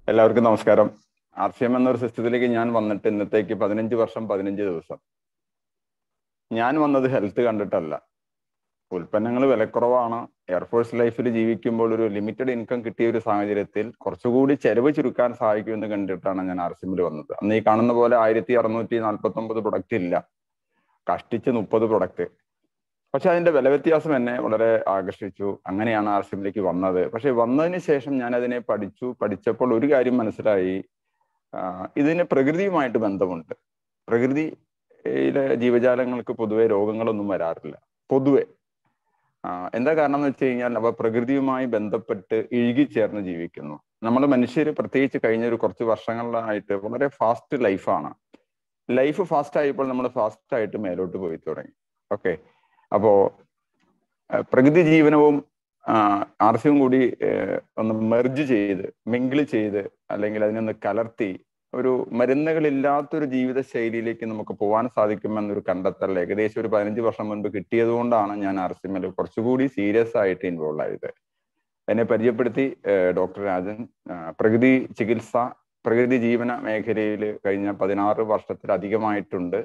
എല്ലാവർക്കും നമസ്കാരം R C M എന്നൊരു സിസ്റ്റത്തിലേക്ക് ഞാൻ വന്നിട്ട് ഇന്നത്തേക്ക് പതിനഞ്ച് വർഷം പതിനഞ്ച് ദിവസം ഞാൻ വന്നത് ഹെൽത്ത് കണ്ടിട്ടല്ല ഉൽപ്പന്നങ്ങൾ വിലക്കുറവാണ് എയർഫോഴ്സ് ലൈഫിൽ ജീവിക്കുമ്പോൾ ഒരു ലിമിറ്റഡ് ഇൻകം കിട്ടിയ ഒരു സാഹചര്യത്തിൽ കുറച്ചുകൂടി ചെലവ് ചുരുക്കാൻ സഹായിക്കുമെന്ന് കണ്ടിട്ടാണ് ഞാൻ ആർ സി എമ്മിൽ വന്നത് അന്ന് ഈ കാണുന്ന പോലെ ആയിരത്തി അറുന്നൂറ്റി നാൽപ്പത്തി ഒമ്പത് പ്രൊഡക്റ്റ് ഇല്ല കഷ്ടിച്ച് മുപ്പത് പ്രൊഡക്റ്റ് പക്ഷെ അതിന്റെ വില വ്യത്യാസം എന്നെ വളരെ ആകർഷിച്ചു അങ്ങനെയാണ് ആർ സി എമ്മിലേക്ക് വന്നത് പക്ഷെ വന്നതിന് ശേഷം ഞാൻ അതിനെ പഠിച്ചു പഠിച്ചപ്പോൾ ഒരു കാര്യം മനസ്സിലായി ഇതിന് പ്രകൃതിയുമായിട്ട് ബന്ധമുണ്ട് പ്രകൃതിയിലെ ജീവജാലങ്ങൾക്ക് പൊതുവെ രോഗങ്ങളൊന്നും വരാറില്ല പൊതുവെ എന്താ കാരണം എന്ന് വെച്ച് കഴിഞ്ഞാൽ അവ പ്രകൃതിയുമായി ബന്ധപ്പെട്ട് ഇഴുകിച്ചേർന്ന് ജീവിക്കുന്നു നമ്മൾ മനുഷ്യർ പ്രത്യേകിച്ച് കഴിഞ്ഞ ഒരു കുറച്ച് വർഷങ്ങളിലായിട്ട് വളരെ ഫാസ്റ്റ് ലൈഫാണ് ലൈഫ് ഫാസ്റ്റ് ആയപ്പോൾ നമ്മൾ ഫാസ്റ്റ് ആയിട്ട് മേലോട്ട് പോയി തുടങ്ങി ഓക്കെ അപ്പോ പ്രകൃതി ജീവനവും ആർ സിയും കൂടി ഒന്ന് മെർജ് ചെയ്ത് മിങ്കിൾ ചെയ്ത് അല്ലെങ്കിൽ അതിനൊന്ന് കലർത്തി ഒരു മരുന്നുകളില്ലാത്തൊരു ജീവിത ശൈലിയിലേക്ക് നമുക്ക് പോകാൻ സാധിക്കുമെന്നൊരു കണ്ടെത്തൽ ഏകദേശം ഒരു പതിനഞ്ച് വർഷം മുൻപ് കിട്ടിയത് കൊണ്ടാണ് ഞാൻ ആർ സി എമ്മിൽ കുറച്ചുകൂടി സീരിയസ് ആയിട്ട് ഇൻവോൾവ് ആയത് എന്നെ പരിചയപ്പെടുത്തി ഡോക്ടർ രാജൻ പ്രകൃതി ചികിത്സ പ്രകൃതി ജീവന മേഖലയിൽ കഴിഞ്ഞ പതിനാറ് വർഷത്തിലധികമായിട്ടുണ്ട്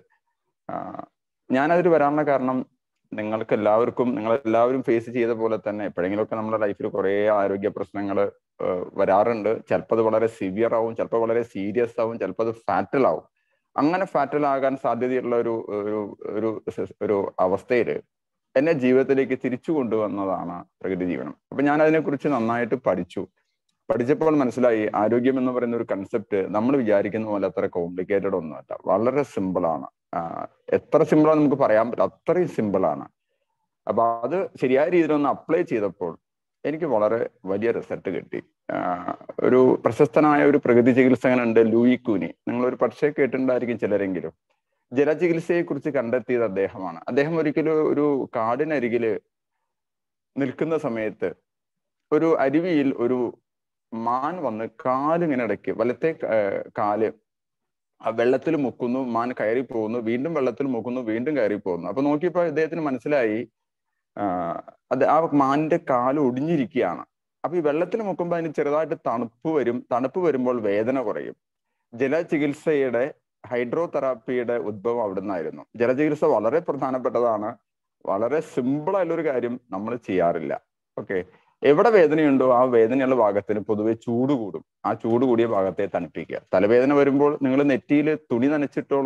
ഞാനതിൽ വരാനുള്ള കാരണം നിങ്ങൾക്ക് എല്ലാവർക്കും നിങ്ങൾ എല്ലാവരും ഫേസ് ചെയ്ത പോലെ തന്നെ എപ്പോഴെങ്കിലുമൊക്കെ നമ്മുടെ ലൈഫിൽ കുറേ ആരോഗ്യ പ്രശ്നങ്ങൾ വരാറുണ്ട് ചിലപ്പോൾ അത് വളരെ സിവിയർ ആവും ചിലപ്പോൾ വളരെ സീരിയസ് ആവും ചിലപ്പോൾ അത് ഫാറ്റൽ ആവും അങ്ങനെ ഫാറ്റൽ ആകാൻ സാധ്യതയുള്ള ഒരു ഒരു ഒരു ഒരു അവസ്ഥയിൽ എന്നെ ജീവിതത്തിലേക്ക് തിരിച്ചു കൊണ്ടുവന്നതാണ് പ്രകൃതി ജീവനം അപ്പൊ ഞാൻ അതിനെക്കുറിച്ച് നന്നായിട്ട് പഠിച്ചു പഠിച്ചപ്പോൾ മനസ്സിലായി ആരോഗ്യം എന്ന് പറയുന്ന ഒരു കൺസെപ്റ്റ് നമ്മൾ വിചാരിക്കുന്ന പോലെ അത്ര കോംപ്ലിക്കേറ്റഡ് ഒന്നുമല്ല വളരെ സിമ്പിൾ ആണ് എത്ര സിമ്പിളാണ് നമുക്ക് പറയാൻ പറ്റില്ല അത്രയും സിമ്പിൾ ആണ് അപ്പൊ അത് ശരിയായ രീതിയിൽ ഒന്ന് അപ്ലൈ ചെയ്തപ്പോൾ എനിക്ക് വളരെ വലിയ റിസൾട്ട് കിട്ടി ഒരു പ്രശസ്തനായ ഒരു പ്രകൃതി ചികിത്സകനുണ്ട് ലൂയി കൂനി നിങ്ങൾ ഒരു പക്ഷേ കേട്ടിട്ടുണ്ടായിരിക്കും ചിലരെങ്കിലും ജലചികിത്സയെ കുറിച്ച് കണ്ടെത്തിയത് അദ്ദേഹമാണ് അദ്ദേഹം ഒരിക്കലും ഒരു കാടിനരികില് നിൽക്കുന്ന സമയത്ത് ഒരു അരുവിയിൽ ഒരു മാൻ വന്ന് കാലിങ്ങനെ ഇടയ്ക്ക് വലത്തെ കാല് ആ വെള്ളത്തിൽ മുക്കുന്നു മാൻ കയറി പോകുന്നു വീണ്ടും വെള്ളത്തിൽ മുക്കുന്നു വീണ്ടും കയറി പോകുന്നു അപ്പൊ നോക്കിയപ്പോൾ ഇദ്ദേഹത്തിന് മനസ്സിലായി അത് ആ മാനിന്റെ കാല് ഒടിഞ്ഞിരിക്കുകയാണ് അപ്പൊ ഈ വെള്ളത്തിൽ മുക്കുമ്പോൾ അതിന് ചെറുതായിട്ട് തണുപ്പ് വരും തണുപ്പ് വരുമ്പോൾ വേദന കുറയും ജലചികിത്സയുടെ ഹൈഡ്രോ തെറാപ്പിയുടെ ഉദ്ഭവം അവിടെ നിന്നായിരുന്നു ജലചികിത്സ വളരെ പ്രധാനപ്പെട്ടതാണ് വളരെ സിമ്പിൾ ആയിട്ടുള്ളൊരു കാര്യം നമ്മൾ ചെയ്യാറില്ല ഓക്കെ എവിടെ വേദനയുണ്ടോ ആ വേദനയുള്ള ഭാഗത്തിന് പൊതുവെ ചൂട് കൂടും ആ ചൂട് കൂടിയ ഭാഗത്തെ തണുപ്പിക്കുക തലവേദന വരുമ്പോൾ നിങ്ങൾ നെറ്റിയിൽ തുണി നനച്ചിട്ടോളൂ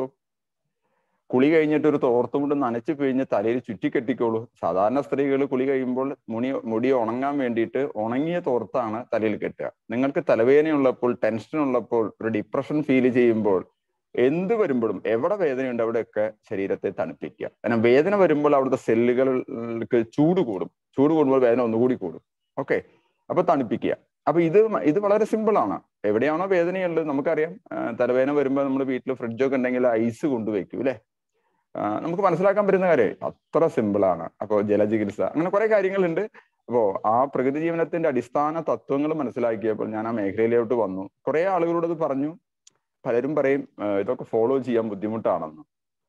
കുളി കഴിഞ്ഞിട്ട് ഒരു തോർത്തുമുണ്ട് നനച്ചു പിഴിഞ്ഞ് തലയിൽ ചുറ്റിക്കെട്ടിക്കോളൂ സാധാരണ സ്ത്രീകൾ കുളി കഴിയുമ്പോൾ മുടി മുടി ഉണങ്ങാൻ വേണ്ടിയിട്ട് ഉണങ്ങിയ തോർത്താണ് തലയിൽ കെട്ടുക നിങ്ങൾക്ക് തലവേദനയുള്ളപ്പോൾ ടെൻഷൻ ഉള്ളപ്പോൾ ഒരു ഡിപ്രഷൻ ഫീൽ ചെയ്യുമ്പോൾ എന്ത് വരുമ്പോഴും എവിടെ വേദനയുണ്ട് അവിടെയൊക്കെ ശരീരത്തെ തണുപ്പിക്കുക കാരണം വേദന വരുമ്പോൾ അവിടുത്തെ സെല്ലുകൾക്ക് ചൂട് കൂടും ചൂട് കൂടുമ്പോൾ വേദന ഒന്നുകൂടി കൂടും ഓക്കെ അപ്പൊ തണുപ്പിക്കുക അപ്പൊ ഇത് ഇത് വളരെ സിമ്പിൾ ആണ് എവിടെയാണോ വേദനയുള്ളത് നമുക്കറിയാം തലവേദന വരുമ്പോൾ നമ്മൾ വീട്ടിൽ ഫ്രിഡ്ജൊക്കെ ഉണ്ടെങ്കിൽ ഐസ് കൊണ്ടുവയ്ക്കും അല്ലെ നമുക്ക് മനസ്സിലാക്കാൻ പറ്റുന്ന കാര്യം അത്ര സിമ്പിൾ ആണ് അപ്പോൾ ജലചികിത്സ അങ്ങനെ കുറെ കാര്യങ്ങളുണ്ട് അപ്പോ ആ പ്രകൃതി ജീവനത്തിന്റെ അടിസ്ഥാന തത്വങ്ങൾ മനസ്സിലാക്കിയപ്പോൾ ഞാൻ ആ മേഖലയിലോട്ട് വന്നു കുറെ ആളുകളോട് അത് പറഞ്ഞു പലരും പറയും ഇതൊക്കെ ഫോളോ ചെയ്യാൻ ബുദ്ധിമുട്ടാണെന്ന്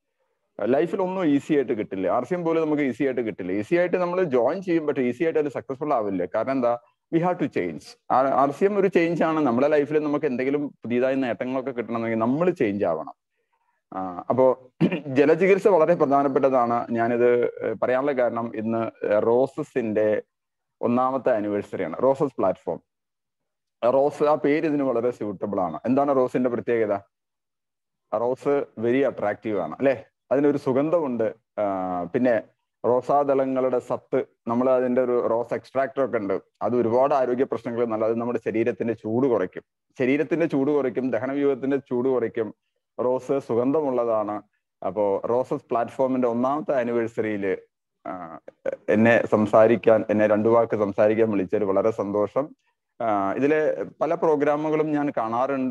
ലൈഫിൽ ഒന്നും ഈസി ആയിട്ട് കിട്ടില്ല ആർ സി എം പോലും നമുക്ക് ഈസി ആയിട്ട് കിട്ടില്ല ഈസി ആയിട്ട് നമ്മൾ ജോയിൻ ചെയ്യും പക്ഷേ ഈസി ആയിട്ട് അത് സക്സസ്ഫുൾ ആവില്ല കാരണം എന്താ we have to change R C M ഒരു ചേഞ്ച് ആണ് നമ്മുടെ ലൈഫിൽ നമുക്ക് എന്തെങ്കിലും പുതിയതായ നേട്ടങ്ങളൊക്കെ കിട്ടണമെങ്കിൽ നമ്മൾ ചേഞ്ച് ആവണം അപ്പോ ജലചികിത്സ വളരെ പ്രധാനപ്പെട്ടതാണ് ഞാനിത് പറയാനുള്ള കാരണം ഇന്ന് റോസസിന്റെ ഒന്നാമത്തെ ആനിവേഴ്സറിയാണ് റോസസ് പ്ലാറ്റ്ഫോം റോസ് ആ പേര് ഇതിന് വളരെ സ്യൂട്ടബിൾ ആണ് എന്താണ് റോസിന്റെ പ്രത്യേകത റോസ് വെരി അട്രാക്റ്റീവ് ആണ് അല്ലെ അതിനൊരു സുഗന്ധമുണ്ട് പിന്നെ റോസാദളങ്ങളുടെ സത്ത് നമ്മൾ അതിന്റെ ഒരു റോസ് എക്സ്ട്രാക്ടർ ഒക്കെ ഉണ്ട് അത് ഒരുപാട് ആരോഗ്യ പ്രശ്നങ്ങൾ നല്ല അത് നമ്മുടെ ശരീരത്തിന്റെ ചൂട് കുറയ്ക്കും ശരീരത്തിന്റെ ചൂട് കുറയ്ക്കും ദഹനവ്യൂഹത്തിന്റെ ചൂട് കുറയ്ക്കും റോസ് സുഗന്ധമുള്ളതാണ് അപ്പോ റോസസ് പ്ലാറ്റ്ഫോമിന്റെ ഒന്നാമത്തെ ആനിവേഴ്സറിയിൽ എന്നെ സംസാരിക്കാൻ എന്നെ രണ്ടു വാക്ക് സംസാരിക്കാൻ വിളിച്ചതിൽ വളരെ സന്തോഷം ഇതിലെ പല പ്രോഗ്രാമുകളും ഞാൻ കാണാറുണ്ട്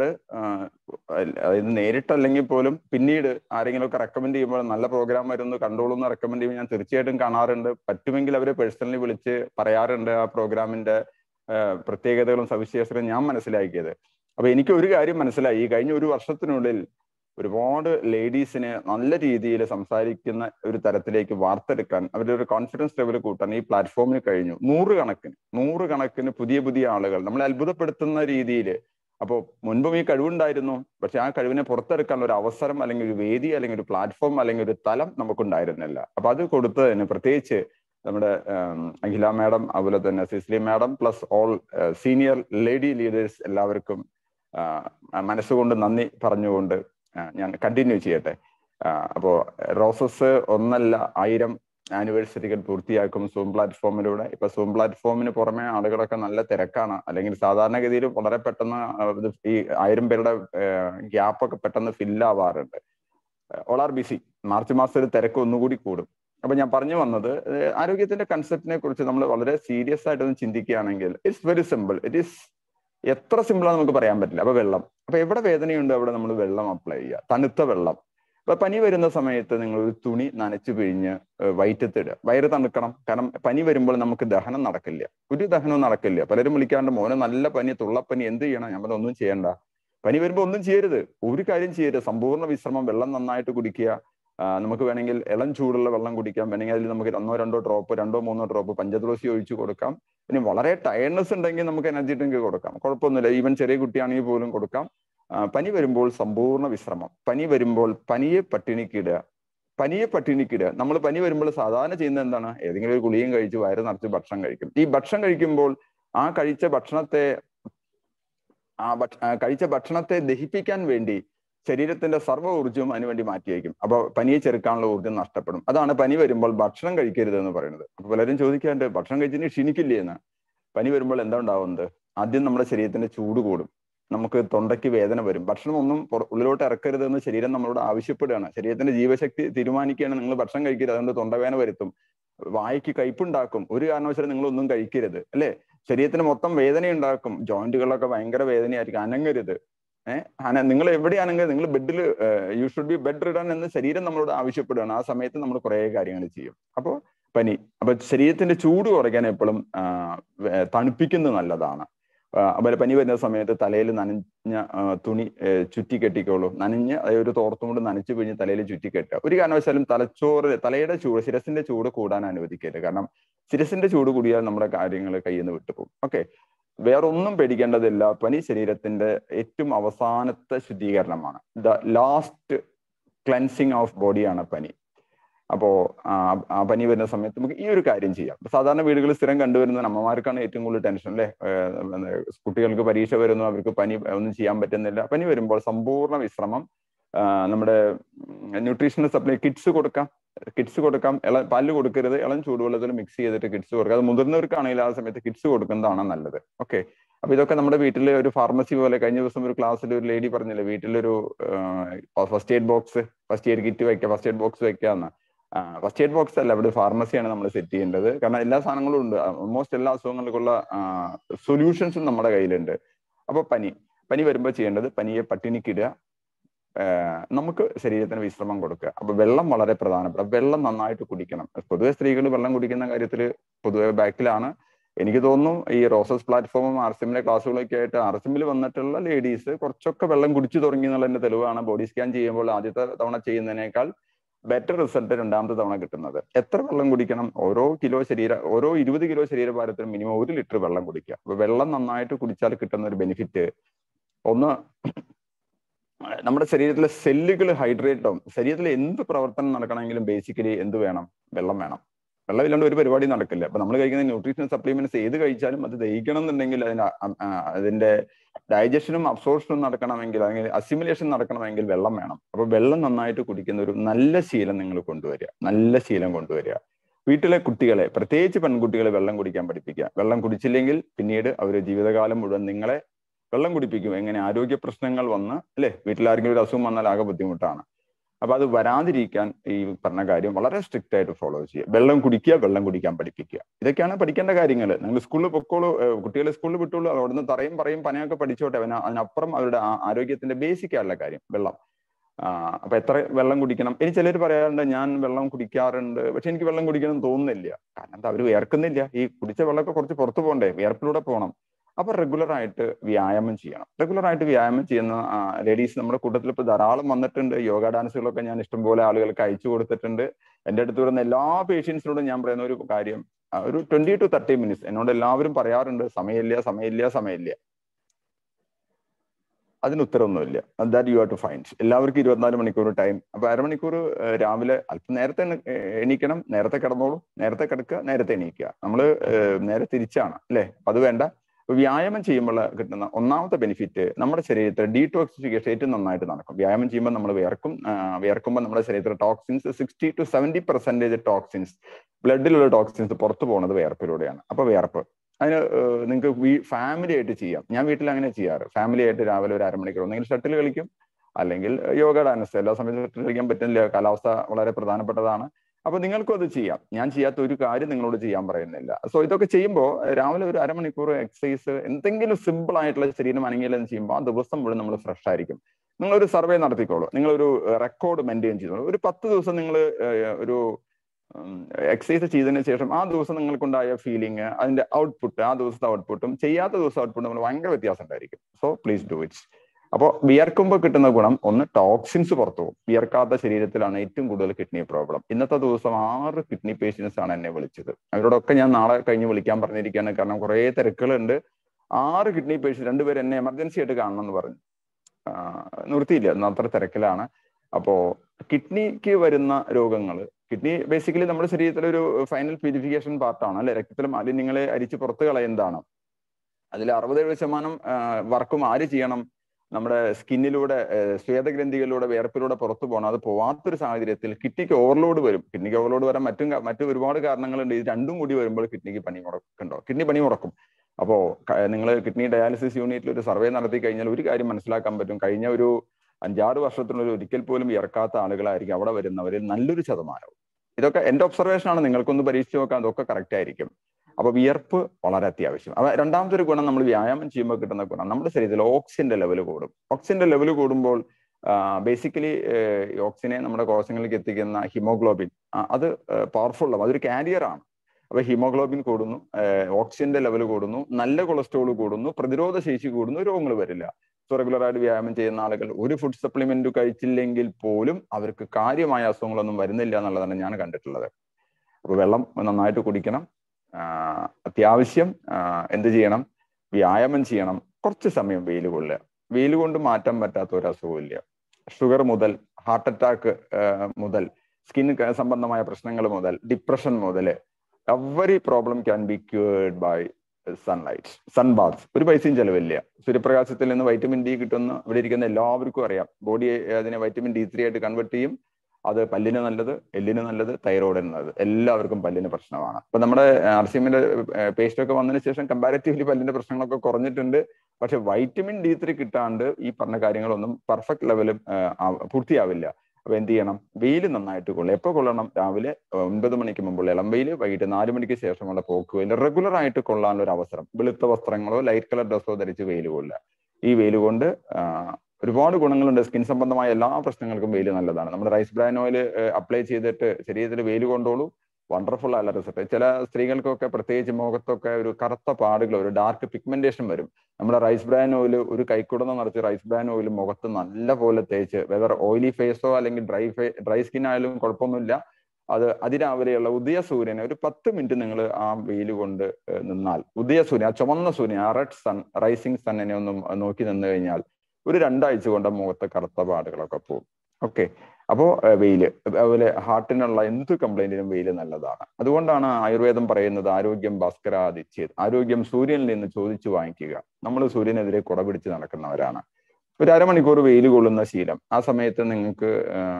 ഇത് നേരിട്ടല്ലെങ്കിൽ പോലും പിന്നീട് ആരെങ്കിലുമൊക്കെ റെക്കമെൻഡ് ചെയ്യുമ്പോൾ നല്ല പ്രോഗ്രാം വരുന്നു കണ്ടോളൂ എന്ന് റെക്കമെൻഡ് ചെയ്യുമ്പോൾ ഞാൻ തീർച്ചയായിട്ടും കാണാറുണ്ട് പറ്റുമെങ്കിൽ അവരെ പേഴ്സണലി വിളിച്ച് പറയാറുണ്ട് ആ പ്രോഗ്രാമിന്റെ പ്രത്യേകതകളും സവിശേഷതകളും ഞാൻ മനസ്സിലാക്കിയത് അപ്പൊ എനിക്ക് ഒരു കാര്യം മനസ്സിലായി ഈ കഴിഞ്ഞ ഒരു വർഷത്തിനുള്ളിൽ ഒരുപാട് ലേഡീസിനെ നല്ല രീതിയിൽ സംസാരിക്കുന്ന ഒരു തരത്തിലേക്ക് വാർത്തെടുക്കാൻ അവരുടെ ഒരു കോൺഫിഡൻസ് ലെവൽ കൂട്ടാൻ ഈ പ്ലാറ്റ്ഫോമിന് കഴിഞ്ഞു നൂറ് കണക്കിന് നൂറ് കണക്കിന് പുതിയ പുതിയ ആളുകൾ നമ്മളെ അത്ഭുതപ്പെടുത്തുന്ന രീതിയിൽ അപ്പോൾ മുൻപും ഈ കഴിവുണ്ടായിരുന്നു പക്ഷെ ആ കഴിവിനെ പുറത്തെടുക്കാനുള്ള ഒരു അവസരം അല്ലെങ്കിൽ ഒരു വേദി അല്ലെങ്കിൽ ഒരു പ്ലാറ്റ്ഫോം അല്ലെങ്കിൽ ഒരു തലം നമുക്കുണ്ടായിരുന്നില്ല അപ്പൊ അത് കൊടുത്തതിന് പ്രത്യേകിച്ച് നമ്മുടെ അഖില മാഡം അതുപോലെ തന്നെ Cicily madam plus all senior lady leaders എല്ലാവർക്കും മനസ്സുകൊണ്ട് നന്ദി പറഞ്ഞുകൊണ്ട് ഞാൻ കണ്ടിന്യൂ ചെയ്യട്ടെ അപ്പോ റോസസ് ഒന്നല്ല ആയിരം ആനിവേഴ്സറികൾ പൂർത്തിയാക്കും സൂം പ്ലാറ്റ്ഫോമിലൂടെ ഇപ്പൊ സൂം പ്ലാറ്റ്ഫോമിന് പുറമെ ആളുകളൊക്കെ നല്ല തിരക്കാണ് അല്ലെങ്കിൽ സാധാരണഗതിയിൽ വളരെ പെട്ടെന്ന് ഈ ആയിരം പേരുടെ ഗ്യാപ്പൊക്കെ പെട്ടെന്ന് ഫില്ലാവാറുണ്ട് ഓൾ ആർ ബിസി മാർച്ച് മാസത്തിൽ തിരക്ക് ഒന്നുകൂടി കൂടും അപ്പൊ ഞാൻ പറഞ്ഞു വന്നത് ആരോഗ്യത്തിന്റെ കൺസെപ്റ്റിനെ കുറിച്ച് നമ്മൾ വളരെ സീരിയസ് ആയിട്ടൊന്ന് ചിന്തിക്കുകയാണെങ്കിൽ it's very simple it is എത്ര സിമ്പിളാന്ന് നമുക്ക് പറയാൻ പറ്റില്ല അപ്പൊ വെള്ളം അപ്പൊ എവിടെ വേദനയുണ്ട് അവിടെ നമ്മൾ വെള്ളം അപ്ലൈ ചെയ്യുക തണുത്ത വെള്ളം ഇപ്പൊ പനി വരുന്ന സമയത്ത് നിങ്ങൾ ഒരു തുണി നനച്ചു പിഴിഞ്ഞ് വയറ്റത്തിടുക വയറ് തണുക്കണം കാരണം പനി വരുമ്പോൾ നമുക്ക് ദഹനം നടക്കില്ല ഒരു ദഹനവും നടക്കില്ല പലരും വിളിക്കാണ്ട് മോനെ നല്ല പനി തുള്ളപ്പനി എന്ത് ചെയ്യണം ഞാൻ ഒന്നും ചെയ്യണ്ട പനി വരുമ്പോൾ ഒന്നും ചെയ്യരുത് ഒരു കാര്യം ചെയ്യരുത് സമ്പൂർണ്ണ വിശ്രമം വെള്ളം നന്നായിട്ട് കുടിക്കുക നമുക്ക് വേണമെങ്കിൽ ഇളം ചൂടുള്ള വെള്ളം കുടിക്കാം വേണമെങ്കിൽ അതിൽ നമുക്ക് ഒന്നോ രണ്ടോ ഡ്രോപ്പ് രണ്ടോ മൂന്നോ ഡ്രോപ്പ് പഞ്ചതുളസി ഒഴിച്ചു കൊടുക്കാം ഇനി വളരെ ടയർനെസ് ഉണ്ടെങ്കിൽ നമുക്ക് എനർജി ഡ്രിങ്ക് കൊടുക്കാം കുഴപ്പമൊന്നുമില്ല ഈവൻ ചെറിയ കുട്ടിയാണെങ്കിൽ പോലും കൊടുക്കാം പനി വരുമ്പോൾ സമ്പൂർണ്ണ വിശ്രമം പനി വരുമ്പോൾ പനിയെ പട്ടിണിക്കിടുക പനിയെ പട്ടിണിക്കിടുക നമ്മൾ പനി വരുമ്പോൾ സാധാരണ ചെയ്യുന്നത് എന്താണ് ഏതെങ്കിലും ഒരു ഗുളിയും കഴിച്ച് വയറ് നിറച്ച് ഭക്ഷണം കഴിക്കും ഈ ഭക്ഷണം കഴിക്കുമ്പോൾ ആ കഴിച്ച ഭക്ഷണത്തെ ആ കഴിച്ച ഭക്ഷണത്തെ ദഹിപ്പിക്കാൻ വേണ്ടി ശരീരത്തിന്റെ സർവ്വ ഊർജ്ജവും അതിനുവേണ്ടി മാറ്റി വയ്ക്കും അപ്പോൾ പനിയെ ചെറുക്കാനുള്ള ഊർജ്ജം നഷ്ടപ്പെടും അതാണ് പനി വരുമ്പോൾ ഭക്ഷണം കഴിക്കരുത് എന്ന് പറയുന്നത് അപ്പൊ പലരും ചോദിക്കാണ്ട് ഭക്ഷണം കഴിച്ചിട്ട് ക്ഷീണിക്കില്ലേ എന്ന് പനി വരുമ്പോൾ എന്താ ഉണ്ടാവുന്നത് ആദ്യം നമ്മുടെ ശരീരത്തിന്റെ ചൂട് കൂടും നമുക്ക് തൊണ്ടയ്ക്ക് വേദന വരും ഭക്ഷണം ഒന്നും ഉള്ളിലോട്ട് ഇറക്കരുത് എന്ന് ശരീരം നമ്മളോട് ആവശ്യപ്പെടുകയാണ് ശരീരത്തിന്റെ ജീവശക്തി തീരുമാനിക്കുകയാണ് നിങ്ങൾ ഭക്ഷണം കഴിക്കരുത് അതുകൊണ്ട് തൊണ്ടവേദന വരുത്തും വായിക്ക് കയ്പുണ്ടാക്കും ഒരു കാരണവശാലും നിങ്ങൾ ഒന്നും കഴിക്കരുത് അല്ലെ ശരീരത്തിന് മൊത്തം വേദന ഉണ്ടാക്കും ജോയിന്റുകളൊക്കെ ഭയങ്കര വേദനയായിരിക്കും അനങ്ങരുത് ഏഹ് അന നിങ്ങൾ എവിടെ അനങ്ങരുത് നിങ്ങൾ ബെഡിൽ you should be bedridden എന്ന് ശരീരം നമ്മളോട് ആവശ്യപ്പെടുകയാണ് ആ സമയത്ത് നമ്മൾ കുറേ കാര്യങ്ങൾ ചെയ്യും അപ്പോൾ പനി അപ്പൊ ശരീരത്തിന്റെ ചൂട് കുറയ്ക്കാൻ എപ്പോഴും തണുപ്പിക്കുന്നത് നല്ലതാണ് അതുപോലെ പനി വരുന്ന സമയത്ത് തലയിൽ നനഞ്ഞ തുണി ചുറ്റി കെട്ടിക്കോളൂ നനഞ്ഞ് അതായത് ഒരു തോർത്തും കൊണ്ട് നനച്ചു പിഴിഞ്ഞ് തലയിൽ ചുറ്റി കെട്ടുക ഒരു കാരണവശാലും തലച്ചോറ് തലയുടെ ചൂട് ശിരസിന്റെ ചൂട് കൂടാൻ അനുവദിക്കരുത് കാരണം ശിരസിന്റെ ചൂട് കൂടിയാൽ നമ്മുടെ കാര്യങ്ങൾ കയ്യിൽ നിന്ന് വിട്ടുപോകും ഓക്കെ വേറൊന്നും പേടിക്കേണ്ടതില്ല പനി ശരീരത്തിന്റെ ഏറ്റവും അവസാനത്തെ ശുദ്ധീകരണമാണ് ദ ലാസ്റ്റ് ക്ലെൻസിങ് ഓഫ് ബോഡിയാണ് പനി അപ്പോ ആ പനി വരുന്ന സമയത്ത് നമുക്ക് ഈ ഒരു കാര്യം ചെയ്യാം സാധാരണ വീടുകളിൽ സ്ഥിരം കണ്ടുവരുന്ന അമ്മമാർക്കാണ് ഏറ്റവും കൂടുതൽ ടെൻഷൻ അല്ലേ കുട്ടികൾക്ക് പരീക്ഷ വരുന്നു അവർക്ക് പനി ഒന്നും ചെയ്യാൻ പറ്റുന്നില്ല പനി വരുമ്പോൾ സമ്പൂർണ്ണ വിശ്രമം നമ്മുടെ ന്യൂട്രീഷണൽ സപ്ലൈ കിഡ്സ് കൊടുക്കാം കിഡ്സ് കൊടുക്കാം ഇള പാല് കൊടുക്കരുത് ഇളം ചൂടുവെള്ളത്തിൽ മിക്സ് ചെയ്തിട്ട് കിഡ്സ് കൊടുക്കാം അത് മുതിർന്നവർക്കാണെങ്കിൽ ആ സമയത്ത് കിഡ്സ് കൊടുക്കുന്നതാണ് നല്ലത് ഓക്കെ അപ്പൊ ഇതൊക്കെ നമ്മുടെ വീട്ടിലെ ഒരു ഫാർമസി പോലെ കഴിഞ്ഞ ദിവസം ഒരു ക്ലാസ്സിൽ ഒരു ലേഡി പറഞ്ഞില്ലേ വീട്ടിലൊരു first aid box first aid kit വെക്കുക ഫസ്റ്റ് എയ്ഡ് ബോക്സ് വെക്കാന്ന് ഫസ്റ്റ് എയ്ഡ് ബോക്സ് അല്ല ഇവിടെ ഫാർമസിയാണ് നമ്മൾ സെറ്റ് ചെയ്യേണ്ടത് കാരണം എല്ലാ സാധനങ്ങളും ഉണ്ട് ഓൾമോസ്റ്റ് എല്ലാ അസുഖങ്ങൾക്കുള്ള സൊല്യൂഷൻസും നമ്മുടെ കയ്യിലുണ്ട് അപ്പൊ പനി പനി വരുമ്പോൾ ചെയ്യേണ്ടത് പനിയെ പട്ടിണിക്കിടുക നമുക്ക് ശരീരത്തിന് വിശ്രമം കൊടുക്കുക അപ്പൊ വെള്ളം വളരെ പ്രധാനപ്പെട്ട വെള്ളം നന്നായിട്ട് കുടിക്കണം പൊതുവെ സ്ത്രീകൾ വെള്ളം കുടിക്കുന്ന കാര്യത്തിൽ പൊതുവെ ബാക്കിലാണ് എനിക്ക് തോന്നുന്നു ഈ റോസസ് പ്ലാറ്റ്ഫോമും ആർ സിമിലെ ക്ലാസ്സുകളൊക്കെ ആയിട്ട് ആർ സിമിൽ വന്നിട്ടുള്ള ലേഡീസ് കുറച്ചൊക്കെ വെള്ളം കുടിച്ചു തുടങ്ങി എന്നുള്ളതിന്റെ തെളിവാണ് ബോഡി സ്കാൻ ചെയ്യുമ്പോൾ ആദ്യത്തെ തവണ ചെയ്യുന്നതിനേക്കാൾ ബെറ്റർ റിസൾട്ട് രണ്ടാമത്തെ തവണ കിട്ടുന്നത് എത്ര വെള്ളം കുടിക്കണം ഓരോ കിലോ ശരീര ഓരോ ഇരുപത് കിലോ ശരീരഭാരത്തിന് മിനിമം ഒരു ലിറ്റർ വെള്ളം കുടിക്കുക അപ്പൊ വെള്ളം നന്നായിട്ട് കുടിച്ചാൽ കിട്ടുന്ന ഒരു ബെനിഫിറ്റ് ഒന്ന് നമ്മുടെ ശരീരത്തിലെ സെല്ലുകൾ ഹൈഡ്രേറ്റ് ആവും ശരീരത്തിൽ എന്ത് പ്രവർത്തനം നടക്കണമെങ്കിലും ബേസിക്കലി എന്ത് വേണം വെള്ളം വേണം വെള്ളമില്ലാണ്ട് ഒരു പരിപാടി നടക്കില്ല അപ്പൊ നമ്മൾ കഴിക്കുന്ന ന്യൂട്രീഷണൽ സപ്ലിമെന്റ്സ് ഏത് കഴിച്ചാലും അത് ദഹിക്കണം എന്നുണ്ടെങ്കിൽ അതിന് അതിന്റെ ഡൈജഷനും അബ്സോർഷനും നടക്കണമെങ്കിൽ അല്ലെങ്കിൽ അസിമുലേഷൻ നടക്കണമെങ്കിൽ വെള്ളം വേണം അപ്പൊ വെള്ളം നന്നായിട്ട് കുടിക്കുന്ന ഒരു നല്ല ശീലം നിങ്ങൾ കൊണ്ടുവരിക നല്ല ശീലം കൊണ്ടുവരിക വീട്ടിലെ കുട്ടികളെ പ്രത്യേകിച്ച് പെൺകുട്ടികളെ വെള്ളം കുടിക്കാൻ പഠിപ്പിക്കുക വെള്ളം കുടിച്ചില്ലെങ്കിൽ പിന്നീട് അവർ ജീവിതകാലം മുഴുവൻ നിങ്ങളെ വെള്ളം കുടിപ്പിക്കും എങ്ങനെ ആരോഗ്യ പ്രശ്നങ്ങൾ വന്ന് അല്ലെ വീട്ടിലാർക്കെങ്കിലും ഒരു അസുഖം വന്നാൽ ആകെ ബുദ്ധിമുട്ടാണ് അപ്പൊ അത് വരാതിരിക്കാൻ ഈ പറഞ്ഞ കാര്യം വളരെ സ്ട്രിക്റ്റ് ആയിട്ട് ഫോളോ ചെയ്യുക വെള്ളം കുടിക്കുക വെള്ളം കുടിക്കാൻ പഠിപ്പിക്കുക ഇതൊക്കെയാണ് പഠിക്കേണ്ട കാര്യങ്ങൾ നിങ്ങൾ സ്കൂളിൽ പൊക്കോളൂ കുട്ടികളെ സ്കൂളിൽ വിട്ടോളൂ അവിടുന്ന് തറയും പറയും പനയൊക്കെ പഠിച്ചോട്ടെ അവന് അതിനപ്പുറം അവരുടെ ആരോഗ്യത്തിന്റെ ബേസിക് ആയിട്ടുള്ള കാര്യം വെള്ളം അപ്പൊ എത്ര വെള്ളം കുടിക്കണം ഇനി ചിലർ പറയാറുണ്ട് ഞാൻ വെള്ളം കുടിക്കാറുണ്ട് പക്ഷെ എനിക്ക് വെള്ളം കുടിക്കണം തോന്നുന്നില്ല കാരണം എന്താ അവർ വിയർക്കുന്നില്ല ഈ കുടിച്ച വെള്ളമൊക്കെ കുറച്ച് പുറത്തു പോകണ്ടേ വിയർപ്പിലൂടെ പോകണം അപ്പൊ റെഗുലർ ആയിട്ട് വ്യായാമം ചെയ്യണം റെഗുലർ ആയിട്ട് വ്യായാമം ചെയ്യുന്ന ലേഡീസ് നമ്മുടെ കൂട്ടത്തിൽ ഇപ്പൊ ധാരാളം വന്നിട്ടുണ്ട് യോഗ ഡാൻസുകളൊക്കെ ഞാൻ ഇഷ്ടംപോലെ ആളുകൾക്ക് അയച്ചു കൊടുത്തിട്ടുണ്ട് എൻ്റെ അടുത്ത് വരുന്ന എല്ലാ പേഷ്യൻസിനോടും ഞാൻ പറയുന്ന ഒരു കാര്യം ഒരു ട്വന്റി ടു തേർട്ടി മിനിറ്റ്സ് എന്നോട് എല്ലാവരും പറയാറുണ്ട് സമയമില്ല സമയമില്ല സമയമില്ല അതിന് ഉത്തരവൊന്നുമില്ല that you have to find എല്ലാവർക്കും ഇരുപത്തിനാല് മണിക്കൂർ ടൈം അപ്പൊ അരമണിക്കൂർ രാവിലെ അല്പം നേരത്തെ എണീക്കണം നേരത്തെ കിടന്നോളൂ നേരത്തെ കിടക്കുക നേരത്തെ എണീക്കുക നമ്മൾ നേരെ തിരിച്ചാണ് അല്ലെ അപ്പൊ അത് വേണ്ട വ്യായാമം ചെയ്യുമ്പോൾ കിട്ടുന്ന ഒന്നാമത്തെ ബെനിഫിറ്റ് നമ്മുടെ ശരീരത്തിൽ ഡീടോക്സിഫിക്കേഷൻ ഏറ്റവും നന്നായിട്ട് നടക്കും വ്യായാമം ചെയ്യുമ്പോൾ നമ്മൾ വിയർക്കും വിയർക്കുമ്പോൾ നമ്മുടെ ശരീരത്തിൽ toxins sixty to seventy percentage toxins ബ്ലഡിലുള്ള ടോക്സിൻസ് പുറത്തു പോകുന്നത് വിയർപ്പിലൂടെയാണ് അപ്പൊ വിയർപ്പ് അതിന് നിങ്ങൾക്ക് ഫാമിലി ആയിട്ട് ചെയ്യാം ഞാൻ വീട്ടിൽ അങ്ങനെ ചെയ്യാറ് ഫാമിലി ആയിട്ട് രാവിലെ ഒരു അരമണിക്കൂർ ഒന്നെങ്കിൽ ഷട്ടിൽ കളിക്കും അല്ലെങ്കിൽ യോഗ ഡാൻസ് എല്ലാ സമയത്തും ഷട്ടിൽ കളിക്കാൻ പറ്റുന്നില്ല കാലാവസ്ഥ വളരെ പ്രധാനപ്പെട്ടതാണ് അപ്പൊ നിങ്ങൾക്കും അത് ചെയ്യാം ഞാൻ ചെയ്യാത്ത ഒരു കാര്യം നിങ്ങളോട് ചെയ്യാൻ പറയുന്നില്ല സോ ഇതൊക്കെ ചെയ്യുമ്പോൾ രാവിലെ ഒരു അരമണിക്കൂർ എക്സസൈസ് എന്തെങ്കിലും സിമ്പിൾ ആയിട്ടുള്ള ശരീരം അനങ്ങിയില്ലെന്ന് ചെയ്യുമ്പോൾ ആ ദിവസം മുഴുവൻ നമ്മൾ ഫ്രഷ് ആയിരിക്കും നിങ്ങളൊരു സർവേ നടത്തിക്കോളൂ നിങ്ങളൊരു റെക്കോർഡ് മെയിൻറ്റെയിൻ ചെയ്തോളൂ ഒരു പത്ത് ദിവസം നിങ്ങൾ ഒരു എക്സസൈസ് ചെയ്തതിന് ശേഷം ആ ദിവസം നിങ്ങൾക്കുണ്ടായ ഫീലിംഗ് അതിന്റെ ഔട്ട്പുട്ട് ആ ദിവസത്തെ ഔട്ട്പുട്ടും ചെയ്യാത്ത ദിവസം ഔട്ട്പുട്ട് നമ്മൾ ഭയങ്കര വ്യത്യാസം ഉണ്ടായിരിക്കും സോ പ്ലീസ് ഡു ഇറ്റ് അപ്പോൾ വിയർക്കുമ്പോൾ കിട്ടുന്ന ഗുണം ഒന്ന് ടോക്സിൻസ് പുറത്തു പോകും വിയർക്കാത്ത ശരീരത്തിലാണ് ഏറ്റവും കൂടുതൽ കിഡ്നി പ്രോബ്ലം ഇന്നത്തെ ദിവസം ആറ് കിഡ്നി പേഷ്യൻസ് ആണ് എന്നെ വിളിച്ചത് അവരോടൊക്കെ ഞാൻ നാളെ കഴിഞ്ഞ് വിളിക്കാൻ പറഞ്ഞിരിക്കുകയാണ് കാരണം കുറേ തിരക്കുകളുണ്ട് ആറ് കിഡ്നി പേഷ്യൻസ് രണ്ടുപേരും എന്നെ എമർജൻസി ആയിട്ട് കാണണം എന്ന് പറഞ്ഞു നിർത്തിയില്ല അത്ര തിരക്കിലാണ് അപ്പോ കിഡ്നിക്ക് വരുന്ന രോഗങ്ങൾ കിഡ്നി ബേസിക്കലി നമ്മുടെ ശരീരത്തിലെ ഒരു ഫൈനൽ പ്യൂരിഫിക്കേഷൻ പാർട്ടാണ് അല്ലെ രക്തത്തിലെ മാലിന്യങ്ങളെ അരിച്ച് പുറത്ത് കളയുന്നതാണ് അതിൽ അറുപത്തേഴ് ശതമാനം വർക്കും ആര് ചെയ്യണം നമ്മുടെ സ്കിന്നിലൂടെ ശ്വേതഗ്രന്ഥികളിലൂടെ വിയർപ്പിലൂടെ പുറത്തു പോകണം അത് പോവാത്തൊരു സാഹചര്യത്തിൽ കിഡ്നിക്ക് ഓവർലോഡ് വരും കിഡ്നിക്ക് ഓവർലോഡ് വരാൻ മറ്റും മറ്റു ഒരുപാട് കാരണങ്ങളുണ്ട് ഇത് രണ്ടും കൂടി വരുമ്പോൾ കിഡ്നിക്ക് പണി മുടക്കുണ്ടോ കിഡ്നി പണി മുടക്കും അപ്പോ നിങ്ങൾ കിഡ്നി ഡയാലിസിസ് യൂണിറ്റിൽ ഒരു സർവേ നടത്തി കഴിഞ്ഞാൽ ഒരു കാര്യം മനസ്സിലാക്കാൻ പറ്റും കഴിഞ്ഞ ഒരു അഞ്ചാറ് വർഷത്തിനുള്ളിൽ ഒരിക്കൽ പോലും ഇറക്കാത്ത ആളുകളായിരിക്കും അവിടെ വരുന്നവരിൽ നല്ലൊരു ശതമാനവും ഇതൊക്കെ എന്റെ ഒബ്സർവേഷൻ ആണ് നിങ്ങൾക്കൊന്ന് പരീക്ഷിച്ച് നോക്കാൻ അതൊക്കെ കറക്റ്റ് ആയിരിക്കും അപ്പൊ വിയർപ്പ് വളരെ അത്യാവശ്യം അപ്പൊ രണ്ടാമത്തെ ഒരു ഗുണം നമ്മൾ വ്യായാമം ചെയ്യുമ്പോൾ കിട്ടുന്ന ഗുണം നമ്മുടെ ശരീരത്തിൽ ഓക്സിജന്റെ ലെവൽ കൂടും ഓക്സിജന്റെ ലെവൽ കൂടുമ്പോൾ ബേസിക്കലി ഓക്സിജനെ നമ്മുടെ കോശങ്ങളിലേക്ക് എത്തിക്കുന്ന ഹിമോഗ്ലോബിൻ അത് പവർഫുൾ ആണ് അതൊരു കാരിയർ ആണ് അപ്പൊ ഹിമോഗ്ലോബിൻ കൂടുന്നു ഓക്സിജന്റെ ലെവൽ കൂടുന്നു നല്ല കൊളസ്ട്രോൾ കൂടുന്നു പ്രതിരോധ ശേഷി കൂടുന്നു രോഗങ്ങൾ വരില്ല സോ റെഗുലർ ആയിട്ട് വ്യായാമം ചെയ്യുന്ന ആളുകൾ ഒരു ഫുഡ് സപ്ലിമെന്റ് കഴിച്ചില്ലെങ്കിൽ പോലും അവർക്ക് കാര്യമായ അസുഖങ്ങളൊന്നും വരുന്നില്ല എന്നുള്ളതാണ് ഞാൻ കണ്ടിട്ടുള്ളത് അപ്പൊ വെള്ളം നന്നായിട്ട് കുടിക്കണം അത്യാവശ്യം എന്ത് ചെയ്യണം വ്യായാമം ചെയ്യണം കുറച്ച് സമയം വെയിൽ കൊള്ളുക വെയിൽ കൊണ്ട് മാറ്റാൻ പറ്റാത്ത ഒരു അസുഖമില്ല ഷുഗർ മുതൽ ഹാർട്ട് അറ്റാക്ക് മുതൽ സ്കിൻ സംബന്ധമായ പ്രശ്നങ്ങൾ മുതൽ ഡിപ്രഷൻ മുതൽ every problem can be cured by sunlight sunbath ഒരു പൈസയും ചെലവില്ല സൂര്യപ്രകാശത്തിൽ നിന്ന് വൈറ്റമിൻ ഡി കിട്ടുന്ന ഇവിടെ ഇരിക്കുന്ന എല്ലാവർക്കും അറിയാം ബോഡി അതിനെ വൈറ്റമിൻ ഡി ത്രീ ആയിട്ട് കൺവെർട്ട് ചെയ്യും അത് പല്ലിന് നല്ലത് എല്ലിന് നല്ലത് തൈറോയിഡിന് നല്ലത് എല്ലാവർക്കും പല്ലിന് പ്രശ്നമാണ് അപ്പൊ നമ്മുടെ ആർ സി എമ്മിന്റെ പേസ്റ്റ് ഒക്കെ വന്നതിന് ശേഷം കമ്പാരിറ്റീവ്ലി പല്ലിന്റെ പ്രശ്നങ്ങളൊക്കെ കുറഞ്ഞിട്ടുണ്ട് പക്ഷെ വൈറ്റമിൻ ഡി ത്രീ കിട്ടാണ്ട് ഈ പറഞ്ഞ കാര്യങ്ങളൊന്നും പെർഫെക്റ്റ് ലെവലും പൂർത്തിയാവില്ല അപ്പൊ എന്ത് ചെയ്യണം വെയിൽ നന്നായിട്ട് കൊള്ളും എപ്പോൾ കൊള്ളണം രാവിലെ ഒൻപത് മണിക്ക് മുമ്പുള്ള ഇളം വെയിൽ വൈകിട്ട് നാല് മണിക്ക് ശേഷമുള്ള പോക്ക് വെയിൽ റെഗുലർ ആയിട്ട് കൊള്ളാനുള്ള ഒരു അവസരം വെളുത്ത വസ്ത്രങ്ങളോ ലൈറ്റ് കളർ ഡ്രസ്സോ ധരിച്ച് വെയിൽ കൊള്ളുക ഈ വെയിൽ കൊണ്ട് ഒരുപാട് ഗുണങ്ങളുണ്ട് സ്കിൻ സംബന്ധമായ എല്ലാ പ്രശ്നങ്ങൾക്കും വെയിൽ നല്ലതാണ് നമ്മൾ റൈസ് ബ്രാൻ ഓയിൽ അപ്ലൈ ചെയ്തിട്ട് ശരീരത്തിൽ വെയിൽ കൊണ്ടോളൂ വണ്ടർഫുൾ ആയുള്ള റിസൾട്ട് ചില സ്ത്രീകൾക്കൊക്കെ പ്രത്യേകിച്ച് മുഖത്തൊക്കെ ഒരു കറുത്ത പാടുകൾ ഒരു ഡാർക്ക് പിഗ്മെന്റേഷൻ വരും നമ്മുടെ റൈസ് ബ്രാൻ ഓയിൽ ഒരു കൈക്കുടന്ന് നിറച്ച് റൈസ് ബ്രാൻ ഓയിൽ മുഖത്ത് നല്ല പോലെ തേച്ച് വെതർ ഓയിലി ഫേസോ അല്ലെങ്കിൽ ഡ്രൈ ഫേ ഡ്രൈ സ്കിൻ ആയാലും കുഴപ്പമൊന്നുമില്ല അത് അതിരാവിലെയുള്ള ഉദയ സൂര്യനെ ഒരു പത്ത് മിനിറ്റ് നിങ്ങൾ ആ വെയിൽ കൊണ്ട് നിന്നാൽ ഉദയ സൂര്യൻ ആ ചുമന്ന സൂര്യൻ ആ റെഡ് സൺ റൈസിങ് സണ്ണിനെ ഒന്ന് നോക്കി നിന്ന് കഴിഞ്ഞാൽ ഒരു രണ്ടാഴ്ച കൊണ്ട് മുഖത്തെ കറുത്ത പാടുകളൊക്കെ പോകും ഓക്കെ അപ്പോ വെയില് അതുപോലെ ഹാർട്ടിനുള്ള എന്ത് കംപ്ലൈന്റിനും വെയിൽ നല്ലതാണ് അതുകൊണ്ടാണ് ആയുർവേദം പറയുന്നത് ആരോഗ്യം ഭാസ്കരാദിച്ഛേത് ആരോഗ്യം സൂര്യനിൽ നിന്ന് ചോദിച്ചു വാങ്ങിക്കുക നമ്മൾ സൂര്യനെതിരെ കുട പിടിച്ച് നടക്കുന്നവരാണ് ഒരു അരമണിക്കൂർ വെയിൽ കൊള്ളുന്ന ശീലം ആ സമയത്ത് നിങ്ങൾക്ക്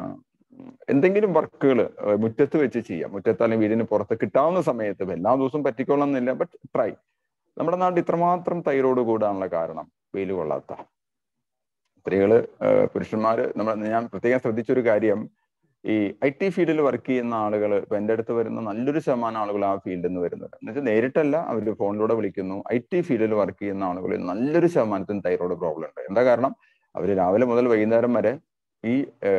എന്തെങ്കിലും വർക്കുകൾ മുറ്റത്ത് വെച്ച് ചെയ്യാം മുറ്റത്ത് അല്ലെങ്കിൽ വീടിന് പുറത്ത് കിട്ടാവുന്ന സമയത്ത് എല്ലാ ദിവസവും പറ്റിക്കൊള്ളുന്നില്ല ബട്ട് ട്രൈ നമ്മുടെ നാട്ടിൽ ഇത്രമാത്രം തൈറോയ്ഡ് കൂടാനുള്ള കാരണം വെയിൽ കൊള്ളാത്ത സ്ത്രീകള് പുരുഷന്മാര് നമ്മൾ ഞാൻ പ്രത്യേകം ശ്രദ്ധിച്ചൊരു കാര്യം ഈ ഐ ടി ഫീൽഡിൽ വർക്ക് ചെയ്യുന്ന ആളുകൾ ഇപ്പൊ എൻ്റെ അടുത്ത് വരുന്ന നല്ലൊരു ശതമാനം ആളുകൾ ആ ഫീൽഡിൽ നിന്ന് വരുന്നുണ്ട് എന്നുവെച്ചാൽ നേരിട്ടല്ല അവർ ഫോണിലൂടെ വിളിക്കുന്നു ഐ ടി ഫീൽഡിൽ വർക്ക് ചെയ്യുന്ന ആളുകളിൽ നല്ലൊരു ശതമാനത്തിന് തൈറോയ്ഡ് പ്രോബ്ലം ഉണ്ട് എന്താ കാരണം അവർ രാവിലെ മുതൽ വൈകുന്നേരം വരെ ഈ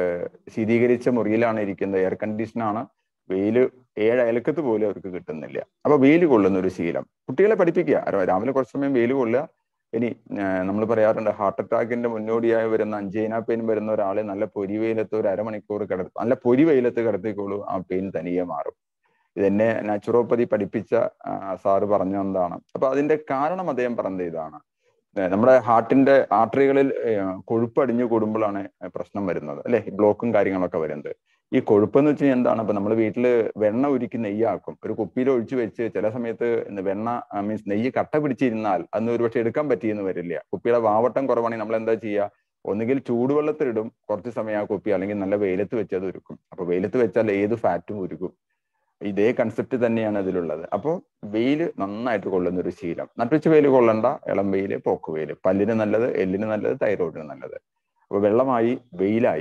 ശീതീകരിച്ച മുറിയിലാണ് ഇരിക്കുന്നത് എയർ കണ്ടീഷനാണ് വെയില് ഏഴ് അയലക്കത്ത് പോലും അവർക്ക് കിട്ടുന്നില്ല അപ്പൊ വെയിൽ കൊള്ളുന്ന ഒരു ശീലം കുട്ടികളെ പഠിപ്പിക്കുക രാവിലെ കുറച്ച് സമയം വെയിൽ കൊള്ളുക ഇനി നമ്മൾ പറയാറുണ്ട് ഹാർട്ട് അറ്റാക്കിന്റെ മുന്നോടിയായി വരുന്ന അഞ്ചൈന പെയിൻ വരുന്ന ഒരാളെ നല്ല പൊരി വെയിലത്ത് ഒരു അരമണിക്കൂർ കിടത്തി നല്ല പൊരി വെയിലത്ത് കിടത്തിക്കോളൂ ആ പെയിൻ തനിയെ മാറും ഇതെന്നെ നാച്ചുറോപ്പതി പഠിപ്പിച്ച സാറ് പറഞ്ഞ എന്താണ് അപ്പൊ അതിന്റെ കാരണം അദ്ദേഹം പറഞ്ഞത് ഇതാണ് നമ്മുടെ ഹാർട്ടിന്റെ ആർട്ടറികളിൽ കൊഴുപ്പ് അടിഞ്ഞു കൂടുമ്പോഴാണ് പ്രശ്നം വരുന്നത് അല്ലെ ബ്ലോക്കും കാര്യങ്ങളൊക്കെ വരുന്നത് ഈ കൊഴുപ്പ് എന്ന് വെച്ച് കഴിഞ്ഞാൽ എന്താണ് ഇപ്പൊ നമ്മൾ വീട്ടിൽ വെണ്ണ ഉരുക്കി നെയ്യാക്കും ഒരു കുപ്പിയിൽ ഒഴിച്ചു വെച്ച് ചില സമയത്ത് വെണ്ണ മീൻസ് നെയ്യ് കട്ട പിടിച്ചിരുന്നാൽ അന്ന് ഒരുപക്ഷെ എടുക്കാൻ പറ്റിയെന്ന് വരില്ല കുപ്പിയുടെ വാവട്ടം കുറവാണെങ്കിൽ നമ്മൾ എന്താ ചെയ്യുക ഒന്നുകിൽ ചൂടുവെള്ളത്തിലിടും കുറച്ച് സമയം ആ കുപ്പി അല്ലെങ്കിൽ നല്ല വെയിലത്ത് വെച്ച് അത് ഉരുക്കും അപ്പൊ വെയിലത്ത് വെച്ചാൽ ഏത് ഫാറ്റും ഉരുക്കും ഇതേ കൺസെപ്റ്റ് തന്നെയാണ് അതിലുള്ളത് അപ്പോൾ വെയിൽ നന്നായിട്ട് കൊള്ളുന്ന ഒരു ശീലം നട്ടുച്ച വെയിൽ കൊള്ളണ്ട ഇളം വെയിൽ പോക്ക് വെയിൽ പല്ലിന് നല്ലത് എല്ലിന് നല്ലത് തൈറോയിഡിന് നല്ലത് അപ്പൊ വെള്ളമായി വെയിലായി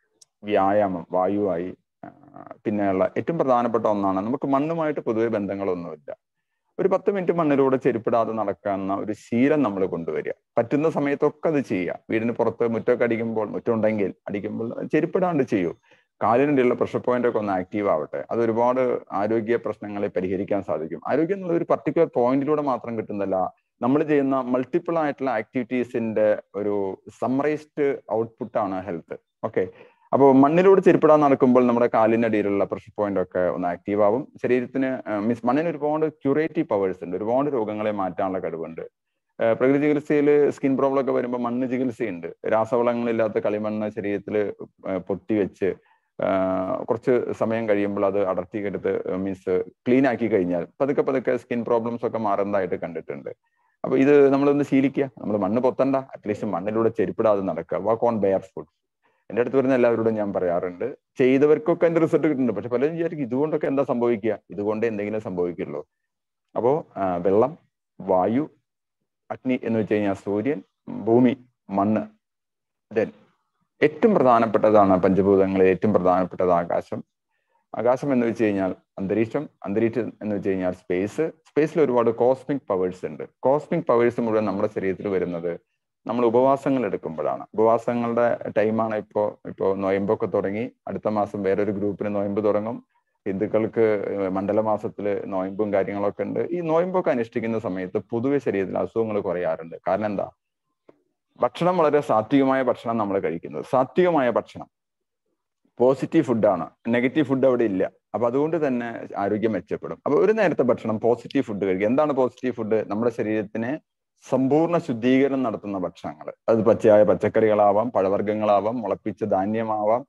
വ്യായാമം വായുവായി പിന്നെയുള്ള ഏറ്റവും പ്രധാനപ്പെട്ട ഒന്നാണ് നമുക്ക് മണ്ണുമായിട്ട് പൊതുവെ ബന്ധങ്ങളൊന്നുമില്ല ഒരു പത്ത് മിനിറ്റ് മണ്ണിലൂടെ ചെരുപ്പിടാതെ നടക്കാവുന്ന ഒരു ശീലം നമ്മൾ കൊണ്ടുവരിക പറ്റുന്ന സമയത്തൊക്കെ അത് ചെയ്യുക വീടിന് പുറത്ത് മുറ്റമൊക്കെ അടിക്കുമ്പോൾ മുറ്റം ഉണ്ടെങ്കിൽ അടിക്കുമ്പോൾ ചെരുപ്പിടാണ്ട് ചെയ്യൂ കാലിനുള്ള പ്രഷർ പോയിന്റ് ഒക്കെ ഒന്ന് ആക്റ്റീവ് ആവട്ടെ അത് ഒരുപാട് ആരോഗ്യ പ്രശ്നങ്ങളെ പരിഹരിക്കാൻ സാധിക്കും ആരോഗ്യം എന്നുള്ള ഒരു പർട്ടിക്കുലർ പോയിന്റിലൂടെ മാത്രം കിട്ടുന്നതല്ല നമ്മൾ ചെയ്യുന്ന മൾട്ടിപ്പിൾ ആയിട്ടുള്ള ആക്ടിവിറ്റീസിന്റെ ഒരു സമ്മറൈസ്ഡ് ഔട്ട്പുട്ടാണ് ഹെൽത്ത് ഓക്കെ അപ്പോൾ മണ്ണിലൂടെ ചെരുപ്പിടാൻ നടക്കുമ്പോൾ നമ്മുടെ കാലിനടിയിലുള്ള പ്രഷർ പോയിന്റ് ഒക്കെ ഒന്ന് ആക്റ്റീവ് ആവും ശരീരത്തിന് മീൻസ് മണ്ണിന് ഒരുപാട് ക്യൂറേറ്റീവ് പവേഴ്സ് ഉണ്ട് ഒരുപാട് രോഗങ്ങളെ മാറ്റാനുള്ള കഴിവുണ്ട് പ്രകൃതി ചികിത്സയിൽ സ്കിൻ പ്രോബ്ലം ഒക്കെ വരുമ്പോൾ മണ്ണ് ചികിത്സയുണ്ട് രാസവളങ്ങളില്ലാത്ത കളിമണ്ണ് ശരീരത്തിൽ പൊട്ടിവെച്ച് കുറച്ച് സമയം കഴിയുമ്പോൾ അത് അടർത്തിക്കെടുത്ത് മീൻസ് ക്ലീൻ ആക്കി കഴിഞ്ഞാൽ പതുക്കെ പതുക്കെ സ്കിൻ പ്രോബ്ലംസ് ഒക്കെ മാറുന്നതായിട്ട് കണ്ടിട്ടുണ്ട് അപ്പൊ ഇത് നമ്മളൊന്ന് ശീലിക്കുക നമ്മൾ മണ്ണ് പൊത്തണ്ട അറ്റ്ലീസ്റ്റ് മണ്ണിലൂടെ ചെരുപ്പിടാതെ നടക്കുക വാക്ക് ഓൺ ബെയർ ഫുഡ് എൻ്റെ അടുത്ത് വരുന്ന എല്ലാവരോടും ഞാൻ പറയാറുണ്ട് ചെയ്തവർക്കൊക്കെ എൻ്റെ റിസൾട്ട് കിട്ടുന്നുണ്ട് പക്ഷെ പലരും വിചാരിക്കും ഇതുകൊണ്ടൊക്കെ എന്താ സംഭവിക്കുക ഇതുകൊണ്ട് എന്തെങ്കിലും സംഭവിക്കുള്ളൂ അപ്പോൾ വെള്ളം വായു അഗ്നി എന്ന് വെച്ച് കഴിഞ്ഞാൽ സൂര്യൻ ഭൂമി മണ്ണ് ദെൻ ഏറ്റവും പ്രധാനപ്പെട്ടതാണ് പഞ്ചഭൂതങ്ങളിൽ ഏറ്റവും പ്രധാനപ്പെട്ടത് ആകാശം ആകാശം എന്ന് വെച്ച് കഴിഞ്ഞാൽ അന്തരീക്ഷം അന്തരീക്ഷം എന്ന് വെച്ച് കഴിഞ്ഞാൽ സ്പേസ് സ്പേസിൽ ഒരുപാട് കോസ്മിക് പവേഴ്സ് ഉണ്ട് കോസ്മിക് പവേഴ്സ് മുഴുവൻ നമ്മുടെ ശരീരത്തിൽ വരുന്നത് നമ്മൾ ഉപവാസങ്ങൾ എടുക്കുമ്പോഴാണ് ഉപവാസങ്ങളുടെ ടൈമാണ് ഇപ്പോൾ ഇപ്പോൾ നൊയമ്പൊക്കെ തുടങ്ങി അടുത്ത മാസം വേറൊരു ഗ്രൂപ്പിന് നൊയമ്പ് തുടങ്ങും ഹിന്ദുക്കൾക്ക് മണ്ഡലമാസത്തിൽ നോയമ്പും കാര്യങ്ങളൊക്കെ ഉണ്ട് ഈ നോയമ്പൊക്കെ അനുഷ്ഠിക്കുന്ന സമയത്ത് പൊതുവെ ശരീരത്തിൽ അസുഖങ്ങൾ കുറയാറുണ്ട് കാരണം എന്താ ഭക്ഷണം വളരെ സാത്വികമായ ഭക്ഷണം നമ്മൾ കഴിക്കുന്നത് സാത്വികമായ ഭക്ഷണം പോസിറ്റീവ് ഫുഡാണ് നെഗറ്റീവ് ഫുഡ് അവിടെ ഇല്ല അപ്പൊ അതുകൊണ്ട് തന്നെ ആരോഗ്യം മെച്ചപ്പെടും അപ്പൊ ഒരു നേരത്തെ ഭക്ഷണം പോസിറ്റീവ് ഫുഡ് കഴിക്കുക എന്താണ് പോസിറ്റീവ് ഫുഡ് നമ്മുടെ ശരീരത്തിന് സമ്പൂർണ്ണ ശുദ്ധീകരണം നടത്തുന്ന ഭക്ഷണങ്ങൾ അത് പച്ചയായ പച്ചക്കറികളാവാം പഴവർഗ്ഗങ്ങളാവാം മുളപ്പിച്ച ധാന്യമാവാം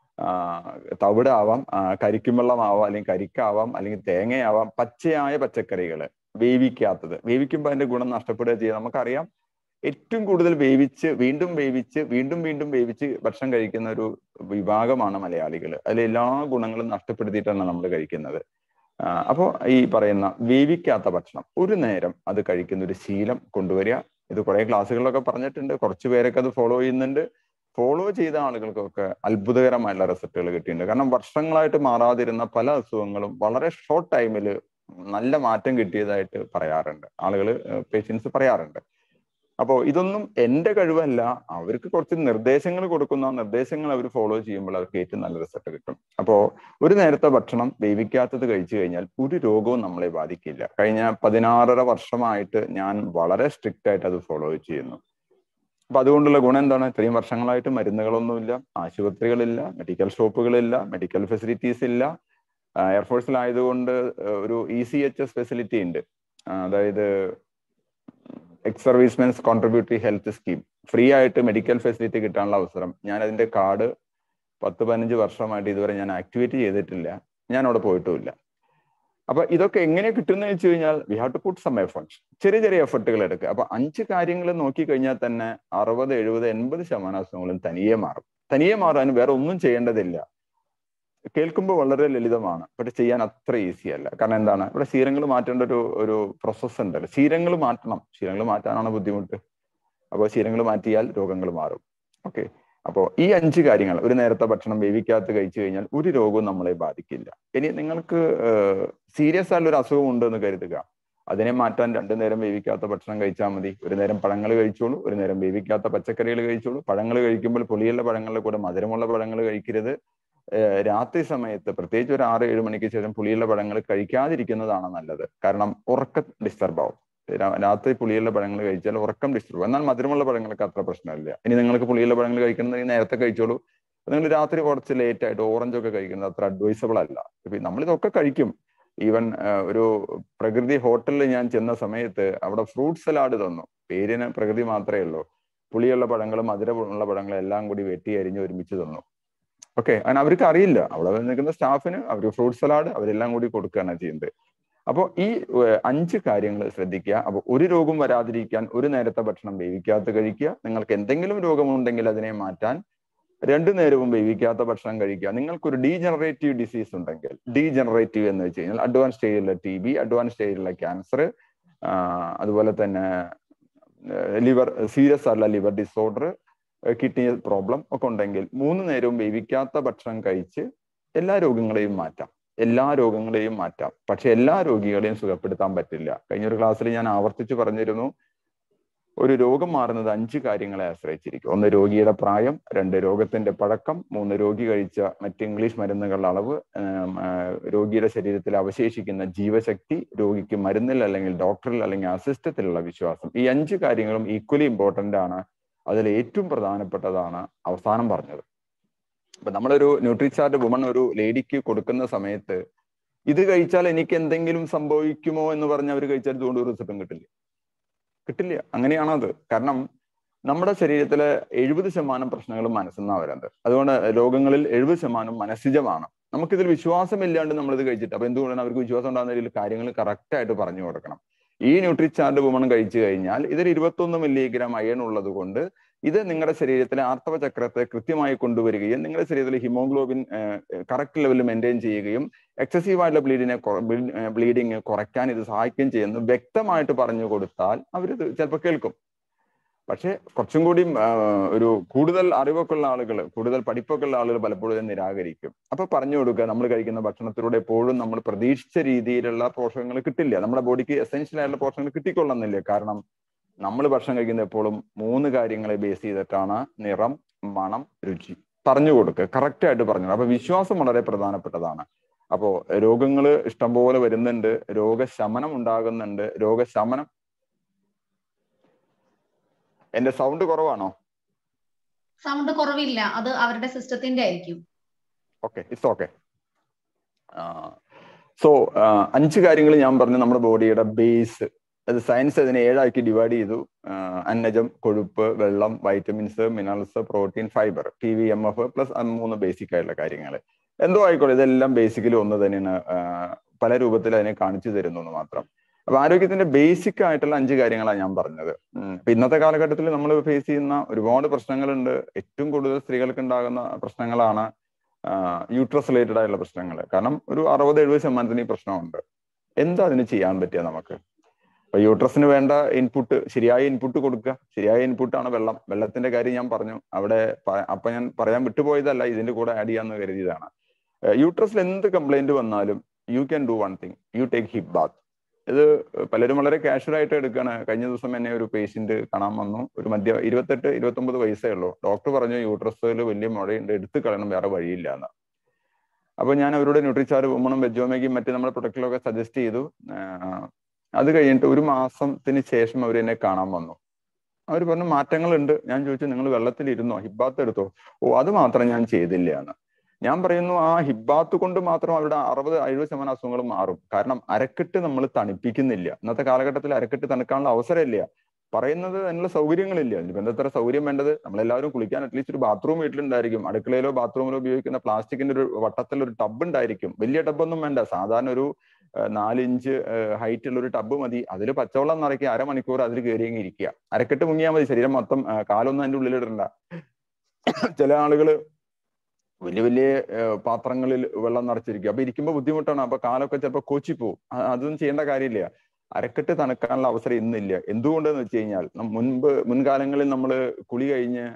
തവിടാവാം കരിക്കും വെള്ളമാവാം അല്ലെങ്കിൽ കരിക്കാവാം അല്ലെങ്കിൽ തേങ്ങയാവാം പച്ചയായ പച്ചക്കറികൾ വേവിക്കാത്തത് വേവിക്കുമ്പോൾ അതിന്റെ ഗുണം നഷ്ടപ്പെടുക ചെയ്യുക നമുക്കറിയാം ഏറ്റവും കൂടുതൽ വേവിച്ച് വീണ്ടും വേവിച്ച് വീണ്ടും വീണ്ടും വേവിച്ച് ഭക്ഷണം കഴിക്കുന്ന ഒരു വിഭാഗമാണ് മലയാളികൾ അതിൽ എല്ലാ ഗുണങ്ങളും നഷ്ടപ്പെടുത്തിയിട്ടാണ് നമ്മൾ കഴിക്കുന്നത് അപ്പോൾ ഈ പറയുന്ന വേവിക്കാത്ത ഭക്ഷണം ഒരു നേരം അത് കഴിക്കുന്ന ഒരു ശീലം കൊണ്ടുവരിക ഇത് കുറെ ക്ലാസ്സുകളിലൊക്കെ പറഞ്ഞിട്ടുണ്ട് കുറച്ച് പേരൊക്കെ അത് ഫോളോ ചെയ്യുന്നുണ്ട് ഫോളോ ചെയ്ത ആളുകൾക്കൊക്കെ അത്ഭുതകരമായിട്ടുള്ള റിസൾട്ടുകൾ കിട്ടിയിട്ടുണ്ട് കാരണം വർഷങ്ങളായിട്ട് മാറാതിരുന്ന പല അസുഖങ്ങളും വളരെ ഷോർട്ട് ടൈമിൽ നല്ല മാറ്റം കിട്ടിയതായിട്ട് പറയാറുണ്ട് ആളുകൾ പേഷ്യൻസ് പറയാറുണ്ട് അപ്പോൾ ഇതൊന്നും എൻ്റെ കഴിവല്ല അവർക്ക് കുറച്ച് നിർദ്ദേശങ്ങൾ കൊടുക്കുന്ന നിർദ്ദേശങ്ങൾ അവർ ഫോളോ ചെയ്യുമ്പോൾ അവർക്ക് ഏറ്റവും നല്ല റിസൾട്ട് കിട്ടും അപ്പോൾ ഒരു നേരത്തെ ഭക്ഷണം വേവിക്കാത്തത് കഴിച്ചു കഴിഞ്ഞാൽ ഒരു രോഗവും നമ്മളെ ബാധിക്കില്ല കഴിഞ്ഞ പതിനാറര വർഷമായിട്ട് ഞാൻ വളരെ സ്ട്രിക്റ്റ് ആയിട്ട് അത് ഫോളോ ചെയ്യുന്നു അപ്പൊ അതുകൊണ്ടുള്ള ഗുണം എന്താണ് ഇത്രയും വർഷങ്ങളായിട്ട് മരുന്നുകളൊന്നുമില്ല ആശുപത്രികളില്ല മെഡിക്കൽ ഷോപ്പുകളില്ല മെഡിക്കൽ ഫെസിലിറ്റീസ് ഇല്ല എയർഫോഴ്സിലായതുകൊണ്ട് ഒരു E C H S facility ഉണ്ട് അതായത് ex servicemens contributory health scheme free ആയിട്ട് മെഡിക്കൽ ഫെസിലിറ്റി കിട്ടാനുള്ള അവസരം ഞാൻ അതിന്റെ കാർഡ് പത്ത് പതിനഞ്ച് വർഷമായിട്ട് ഇതുവരെ ഞാൻ ആക്ടിവേറ്റ് ചെയ്തിട്ടില്ല ഞാൻ അവിടെ പോയിട്ടുമില്ല അപ്പൊ ഇതൊക്കെ എങ്ങനെ കിട്ടുന്ന വെച്ച് കഴിഞ്ഞാൽ we have to put some efforts ചെറിയ ചെറിയ എഫർട്ടുകൾ എടുക്കുക അപ്പൊ അഞ്ച് കാര്യങ്ങൾ നോക്കി കഴിഞ്ഞാൽ തന്നെ അറുപത് എഴുപത് എൺപത് ശതമാനം അസുഖങ്ങളും തനിയെ മാറും തനിയെ മാറാൻ വേറെ ഒന്നും ചെയ്യേണ്ടതില്ല കേൾക്കുമ്പോൾ വളരെ ലളിതമാണ് പക്ഷെ ചെയ്യാൻ അത്ര ഈസി അല്ല കാരണം എന്താണ് ഇവിടെ ശീലങ്ങൾ മാറ്റേണ്ട ഒരു ഒരു പ്രോസസ്സ് ഉണ്ടല്ലോ ശീലങ്ങൾ മാറ്റണം ശീലങ്ങൾ മാറ്റാനാണ് ബുദ്ധിമുട്ട് അപ്പോൾ ശീലങ്ങൾ മാറ്റിയാൽ രോഗങ്ങൾ മാറും ഓക്കെ അപ്പോൾ ഈ അഞ്ച് കാര്യങ്ങൾ ഒരു നേരത്തെ ഭക്ഷണം വേവിക്കാത്ത കഴിച്ചു കഴിഞ്ഞാൽ ഒരു രോഗവും നമ്മളെ ബാധിക്കില്ല ഇനി നിങ്ങൾക്ക് സീരിയസ് ആയിട്ടുള്ള ഒരു അസുഖം ഉണ്ടെന്ന് കരുതുക അതിനെ മാറ്റാൻ രണ്ടു നേരം വേവിക്കാത്ത ഭക്ഷണം കഴിച്ചാൽ മതി ഒരു നേരം പഴങ്ങൾ കഴിച്ചോളൂ ഒരു നേരം വേവിക്കാത്ത പച്ചക്കറികൾ കഴിച്ചോളൂ പഴങ്ങൾ കഴിക്കുമ്പോൾ പുളിയുള്ള പഴങ്ങളുടെ കൂടെ മധുരമുള്ള പഴങ്ങൾ കഴിക്കരുത് രാത്രി സമയത്ത് പ്രത്യേകിച്ച് ഒരു ആറ് ഏഴ് മണിക്ക് ശേഷം പുളിയുള്ള പഴങ്ങൾ കഴിക്കാതിരിക്കുന്നതാണ് നല്ലത് കാരണം ഉറക്കം ഡിസ്റ്റർബ് ആവും രാത്രി പുളിയുള്ള പഴങ്ങൾ കഴിച്ചാൽ ഉറക്കം ഡിസ്റ്റർബ് എന്നാൽ മധുരമുള്ള പഴങ്ങൾക്ക് അത്ര പ്രശ്നമില്ല ഇനി നിങ്ങൾക്ക് പുളിയുള്ള പഴങ്ങൾ കഴിക്കണമെങ്കിൽ നേരത്തെ കഴിച്ചോളൂ നിങ്ങൾ രാത്രി കുറച്ച് ലേറ്റ് ആയിട്ട് ഓറഞ്ച് ഒക്കെ കഴിക്കുന്നത് അത്ര അഡ്വൈസബിൾ അല്ല നമ്മൾ ഇതൊക്കെ കഴിക്കും ഈവൻ ഒരു പ്രകൃതി ഹോട്ടലിൽ ഞാൻ ചെന്ന സമയത്ത് അവിടെ ഫ്രൂട്ട് സലാഡ് തന്നു പേരിന് പ്രകൃതി മാത്രമേ ഉള്ളൂ പുളിയുള്ള പഴങ്ങളും മധുരമുള്ള പഴങ്ങളും എല്ലാം കൂടി വെട്ടി അരിഞ്ഞ് ഒരുമിച്ച് തന്നു ഓക്കെ അങ്ങനെ അവർക്ക് അറിയില്ല അവിടെ നിൽക്കുന്ന സ്റ്റാഫിന് അവർ ഫ്രൂട്ട് സലാഡ് അവരെല്ലാം കൂടി കൊടുക്കുകയാണ് ചെയ്യുന്നത് അപ്പോൾ ഈ അഞ്ച് കാര്യങ്ങൾ ശ്രദ്ധിക്കുക അപ്പോൾ ഒരു രോഗം വരാതിരിക്കാൻ ഒരു നേരത്തെ ഭക്ഷണം വേവിക്കാത്ത കഴിക്കുക നിങ്ങൾക്ക് എന്തെങ്കിലും രോഗമുണ്ടെങ്കിൽ അതിനെ മാറ്റാൻ രണ്ടു നേരവും വേവിക്കാത്ത ഭക്ഷണം കഴിക്കുക നിങ്ങൾക്കൊരു ഡീജനറേറ്റീവ് ഡിസീസ് ഉണ്ടെങ്കിൽ ഡീജനറേറ്റീവ് എന്ന് വെച്ച് കഴിഞ്ഞാൽ അഡ്വാൻസ് സ്റ്റേജിലുള്ള ടി ബി അഡ്വാൻസ് സ്റ്റേജിലുള്ള ക്യാൻസർ അതുപോലെ തന്നെ ലിവർ സീരിയസ് ആയിട്ടുള്ള ലിവർ ഡിസോർഡർ കിഡ്നി പ്രോബ്ലം ഒക്കെ ഉണ്ടെങ്കിൽ മൂന്ന് നേരവും വേവിക്കാത്ത ഭക്ഷണം കഴിച്ച് എല്ലാ രോഗങ്ങളെയും മാറ്റാം എല്ലാ രോഗങ്ങളെയും മാറ്റാം പക്ഷെ എല്ലാ രോഗികളെയും സുഖപ്പെടുത്താൻ പറ്റില്ല കഴിഞ്ഞൊരു ക്ലാസ്സിൽ ഞാൻ ആവർത്തിച്ച് പറഞ്ഞിരുന്നു ഒരു രോഗം മാറുന്നത് അഞ്ച് കാര്യങ്ങളെ ആശ്രയിച്ചിരിക്കും ഒന്ന് രോഗിയുടെ പ്രായം രണ്ട് രോഗത്തിന്റെ പഴക്കം മൂന്ന് രോഗി കഴിച്ച മറ്റ് ഇംഗ്ലീഷ് മരുന്നുകളുടെ അളവ് രോഗിയുടെ ശരീരത്തിൽ അവശേഷിക്കുന്ന ജീവശക്തി രോഗിക്ക് മരുന്നിൽ അല്ലെങ്കിൽ ഡോക്ടറിൽ അല്ലെങ്കിൽ അസിസ്റ്റത്തിലുള്ള വിശ്വാസം ഈ അഞ്ച് കാര്യങ്ങളും ഈക്വലി ഇമ്പോർട്ടന്റ് ആണ് അതിൽ ഏറ്റവും പ്രധാനപ്പെട്ടതാണ് അവസാനം പറഞ്ഞത് അപ്പൊ നമ്മളൊരു ന്യൂട്രിചാർട്ട് വുമൺ ഒരു ലേഡിക്ക് കൊടുക്കുന്ന സമയത്ത് ഇത് കഴിച്ചാൽ എനിക്ക് എന്തെങ്കിലും സംഭവിക്കുമോ എന്ന് പറഞ്ഞ് അവർ കഴിച്ചാൽ ഇതുകൊണ്ട് ഒരു റിസൾട്ടും കിട്ടില്ല കിട്ടില്ല അങ്ങനെയാണത് കാരണം നമ്മുടെ ശരീരത്തിലെ എഴുപത് ശതമാനം പ്രശ്നങ്ങളും മനസ്സെന്നാ വരുന്നത് അതുകൊണ്ട് രോഗങ്ങളിൽ എഴുപത് ശതമാനം മനസ്സിജമാണ് നമുക്കിതിൽ വിശ്വാസമില്ലാണ്ട് നമ്മളിത് കഴിച്ചിട്ട് അപ്പൊ എന്തുകൊണ്ടാണ് അവർക്ക് വിശ്വാസം ഉണ്ടാകുന്ന രീതിയിൽ കാര്യങ്ങൾ കറക്റ്റ് ആയിട്ട് പറഞ്ഞു കൊടുക്കണം ഈ ന്യൂട്രിചാർട്ട് വുമൺ കഴിച്ചു കഴിഞ്ഞാൽ ഇതിൽ ഇരുപത്തൊന്ന് മില്ലിഗ്രാം അയൺ ഉള്ളത് കൊണ്ട് ഇത് നിങ്ങളുടെ ശരീരത്തിലെ ആർത്തവ ചക്രത്തെ കൃത്യമായി കൊണ്ടുവരികയും നിങ്ങളുടെ ശരീരത്തിലെ ഹിമോഗ്ലോബിൻ കറക്റ്റ് ലെവലിൽ മെയിൻറ്റെയിൻ ചെയ്യുകയും എക്സസീവ് ആയിട്ടുള്ള ബ്ലീഡിനെ ബ്ലീഡിങ് കുറയ്ക്കാൻ ഇത് സഹായിക്കുകയും ചെയ്യുന്നു വ്യക്തമായിട്ട് പറഞ്ഞു കൊടുത്താൽ അവരിത് ചിലപ്പോൾ കേൾക്കും പക്ഷെ കുറച്ചും കൂടി ഒരു കൂടുതൽ അറിവൊക്കെ ഉള്ള ആളുകൾ കൂടുതൽ പഠിപ്പൊക്കെ ഉള്ള ആളുകൾ പലപ്പോഴും നിരാകരിക്കും അപ്പൊ പറഞ്ഞു കൊടുക്കുക നമ്മൾ കഴിക്കുന്ന ഭക്ഷണത്തിലൂടെ എപ്പോഴും നമ്മൾ പ്രതീക്ഷിച്ച രീതിയിലുള്ള പോഷകങ്ങൾ കിട്ടില്ല നമ്മുടെ ബോഡിക്ക് എസെൻഷ്യൽ ആയിട്ടുള്ള പോഷകങ്ങൾ കിട്ടിക്കൊള്ളുന്നില്ല കാരണം നമ്മൾ ഭക്ഷണം കഴിക്കുന്ന എപ്പോഴും മൂന്ന് കാര്യങ്ങളെ ബേസ് ചെയ്തിട്ടാണ് നിറം മണം രുചി പറഞ്ഞു കൊടുക്കുക കറക്റ്റ് ആയിട്ട് പറഞ്ഞു അപ്പൊ വിശ്വാസം വളരെ പ്രധാനപ്പെട്ടതാണ് അപ്പോ രോഗങ്ങൾ ഇഷ്ടംപോലെ വരുന്നുണ്ട് രോഗശമനം ഉണ്ടാകുന്നുണ്ട് രോഗശമനം എന്റെ സൗണ്ട് കുറവാണോ സൗണ്ട് കുറവില്ല അത് അവരുടെ സിസ്റ്റത്തിന്റെ ആയിരിക്കും ഓക്കെ ഇറ്റ്സ് ഓക്കെ സോ അഞ്ച് കാര്യങ്ങൾ ഞാൻ പറഞ്ഞു നമ്മുടെ ബോഡിയുടെ ബേസ് അത് സയൻസ് അതിനെ ഏഴാക്കി ഡിവൈഡ് ചെയ്തു അന്നജം കൊഴുപ്പ് വെള്ളം vitamins minerals protein fibre T V M F plus മൂന്ന് ബേസിക് ആയിട്ടുള്ള കാര്യങ്ങൾ എന്തോ ആയിക്കോട്ടെ ഇതെല്ലാം ബേസിക്കലി ഒന്ന് തന്നെയാണ് പല രൂപത്തിൽ അതിനെ കാണിച്ചു തരുന്നു എന്ന് മാത്രം അപ്പൊ ആരോഗ്യത്തിന്റെ ബേസിക് ആയിട്ടുള്ള അഞ്ച് കാര്യങ്ങളാണ് ഞാൻ പറഞ്ഞത് ഇപ്പൊ ഇന്നത്തെ കാലഘട്ടത്തിൽ നമ്മൾ ഫേസ് ചെയ്യുന്ന ഒരുപാട് പ്രശ്നങ്ങളുണ്ട് ഏറ്റവും കൂടുതൽ സ്ത്രീകൾക്ക് ഉണ്ടാകുന്ന പ്രശ്നങ്ങളാണ് യൂട്രസ് റിലേറ്റഡ് ആയിട്ടുള്ള പ്രശ്നങ്ങൾ കാരണം ഒരു അറുപത് എഴുപത് ശതമാനത്തിന് ഈ പ്രശ്നമുണ്ട് എന്താ അതിന് ചെയ്യാൻ പറ്റുക നമുക്ക് അപ്പൊ യൂട്രസിന് വേണ്ട ഇൻപുട്ട് ശരിയായ ഇൻപുട്ട് കൊടുക്കുക ശരിയായ ഇൻപുട്ടാണ് വെള്ളം വെള്ളത്തിന്റെ കാര്യം ഞാൻ പറഞ്ഞു അവിടെ അപ്പൊ ഞാൻ പറയാൻ വിട്ടുപോയതല്ല ഇതിന്റെ കൂടെ ആഡ് ചെയ്യാന്ന് കരുതിയതാണ് യൂട്രസിൽ എന്ത് കംപ്ലൈന്റ് വന്നാലും you can do one thing you take hip bath ഇത് പലരും വളരെ കാഷ്വൽ ആയിട്ട് എടുക്കുകയാണ് കഴിഞ്ഞ ദിവസം എന്നെ ഒരു പേഷ്യന്റ് കാണാൻ വന്നു ഒരു മധ്യ ഇരുപത്തെട്ട് ഇരുപത്തൊമ്പത് വയസ്സേ ഉള്ളൂ ഡോക്ടർ പറഞ്ഞു യൂട്രസിൽ വലിയ മുഴയുണ്ട് എടുത്തു കളയണം വേറെ വഴിയില്ല എന്ന് അപ്പൊ ഞാൻ അവരുടെ ന്യൂട്രിച്ചാർ വുമണും വെജോമയ്ക്കും മറ്റു നമ്മുടെ പ്രൊഡക്റ്റിലൊക്കെ സജസ്റ്റ് ചെയ്തു അത് കഴിഞ്ഞിട്ട് ഒരു മാസത്തിന് ശേഷം അവർ എന്നെ കാണാൻ വന്നു അവർ പറഞ്ഞു മാറ്റങ്ങളുണ്ട് ഞാൻ ചോദിച്ചു നിങ്ങൾ വെള്ളത്തിലിരുന്നോ ഹിബാത്ത് എടുത്തോ ഓ അത് മാത്രം ഞാൻ ചെയ്തില്ല എന്ന് ഞാൻ പറയുന്നു ആ ഹിബാത്ത് കൊണ്ട് മാത്രം അവരുടെ അറുപത് എഴുപത് ശതമാനം അസുഖങ്ങൾ മാറും കാരണം അരക്കെട്ട് നമ്മൾ തണുപ്പിക്കുന്നില്ല ഇന്നത്തെ കാലഘട്ടത്തിൽ അരക്കെട്ട് തണുക്കാനുള്ള അവസരമില്ല പറയുന്നത് അതിനുള്ള സൗകര്യങ്ങളില്ല ഇനിയിപ്പോ എന്തത്ര സൗകര്യം വേണ്ടത് നമ്മളെല്ലാവരും കുളിക്കാൻ അറ്റ്ലീസ്റ്റ് ഒരു ബാത്റൂം വീട്ടിലുണ്ടായിരിക്കും അടുക്കളയിലോ ബാത്റൂമിലോ ഉപയോഗിക്കുന്ന പ്ലാസ്റ്റിക്കിന്റെ ഒരു വട്ടത്തിൽ ഒരു ടബ് ഉണ്ടായിരിക്കും വലിയ ടബൊന്നും വേണ്ട സാധാരണ ഒരു നാല് ഇഞ്ച് ഹൈറ്റ് ഉള്ള ഒരു ടബ് മതി അതിൽ പച്ചവെള്ളം നിറയ്ക്കുക അരമണിക്കൂർ അതിൽ കയറിയെങ്കിൽ ഇരിക്കുക അരക്കെട്ട് മുങ്ങിയാൽ മതി ശരീരം മൊത്തം കാലൊന്നും അതിന്റെ ഉള്ളിലിടണ്ട ചില ആളുകള് വലിയ വലിയ പാത്രങ്ങളിൽ വെള്ളം നിറച്ചിരിക്കും അപ്പൊ ഇരിക്കുമ്പോൾ ബുദ്ധിമുട്ടാണ് അപ്പൊ കാലൊക്കെ ചിലപ്പോൾ കോച്ചിപ്പോവും അതൊന്നും ചെയ്യേണ്ട കാര്യമില്ല അരക്കെട്ട് തണുക്കാനുള്ള അവസരം ഇന്നില്ല എന്തുകൊണ്ടെന്ന് വെച്ച് കഴിഞ്ഞാൽ മുൻപ് മുൻകാലങ്ങളിൽ നമ്മൾ കുളി കഴിഞ്ഞ്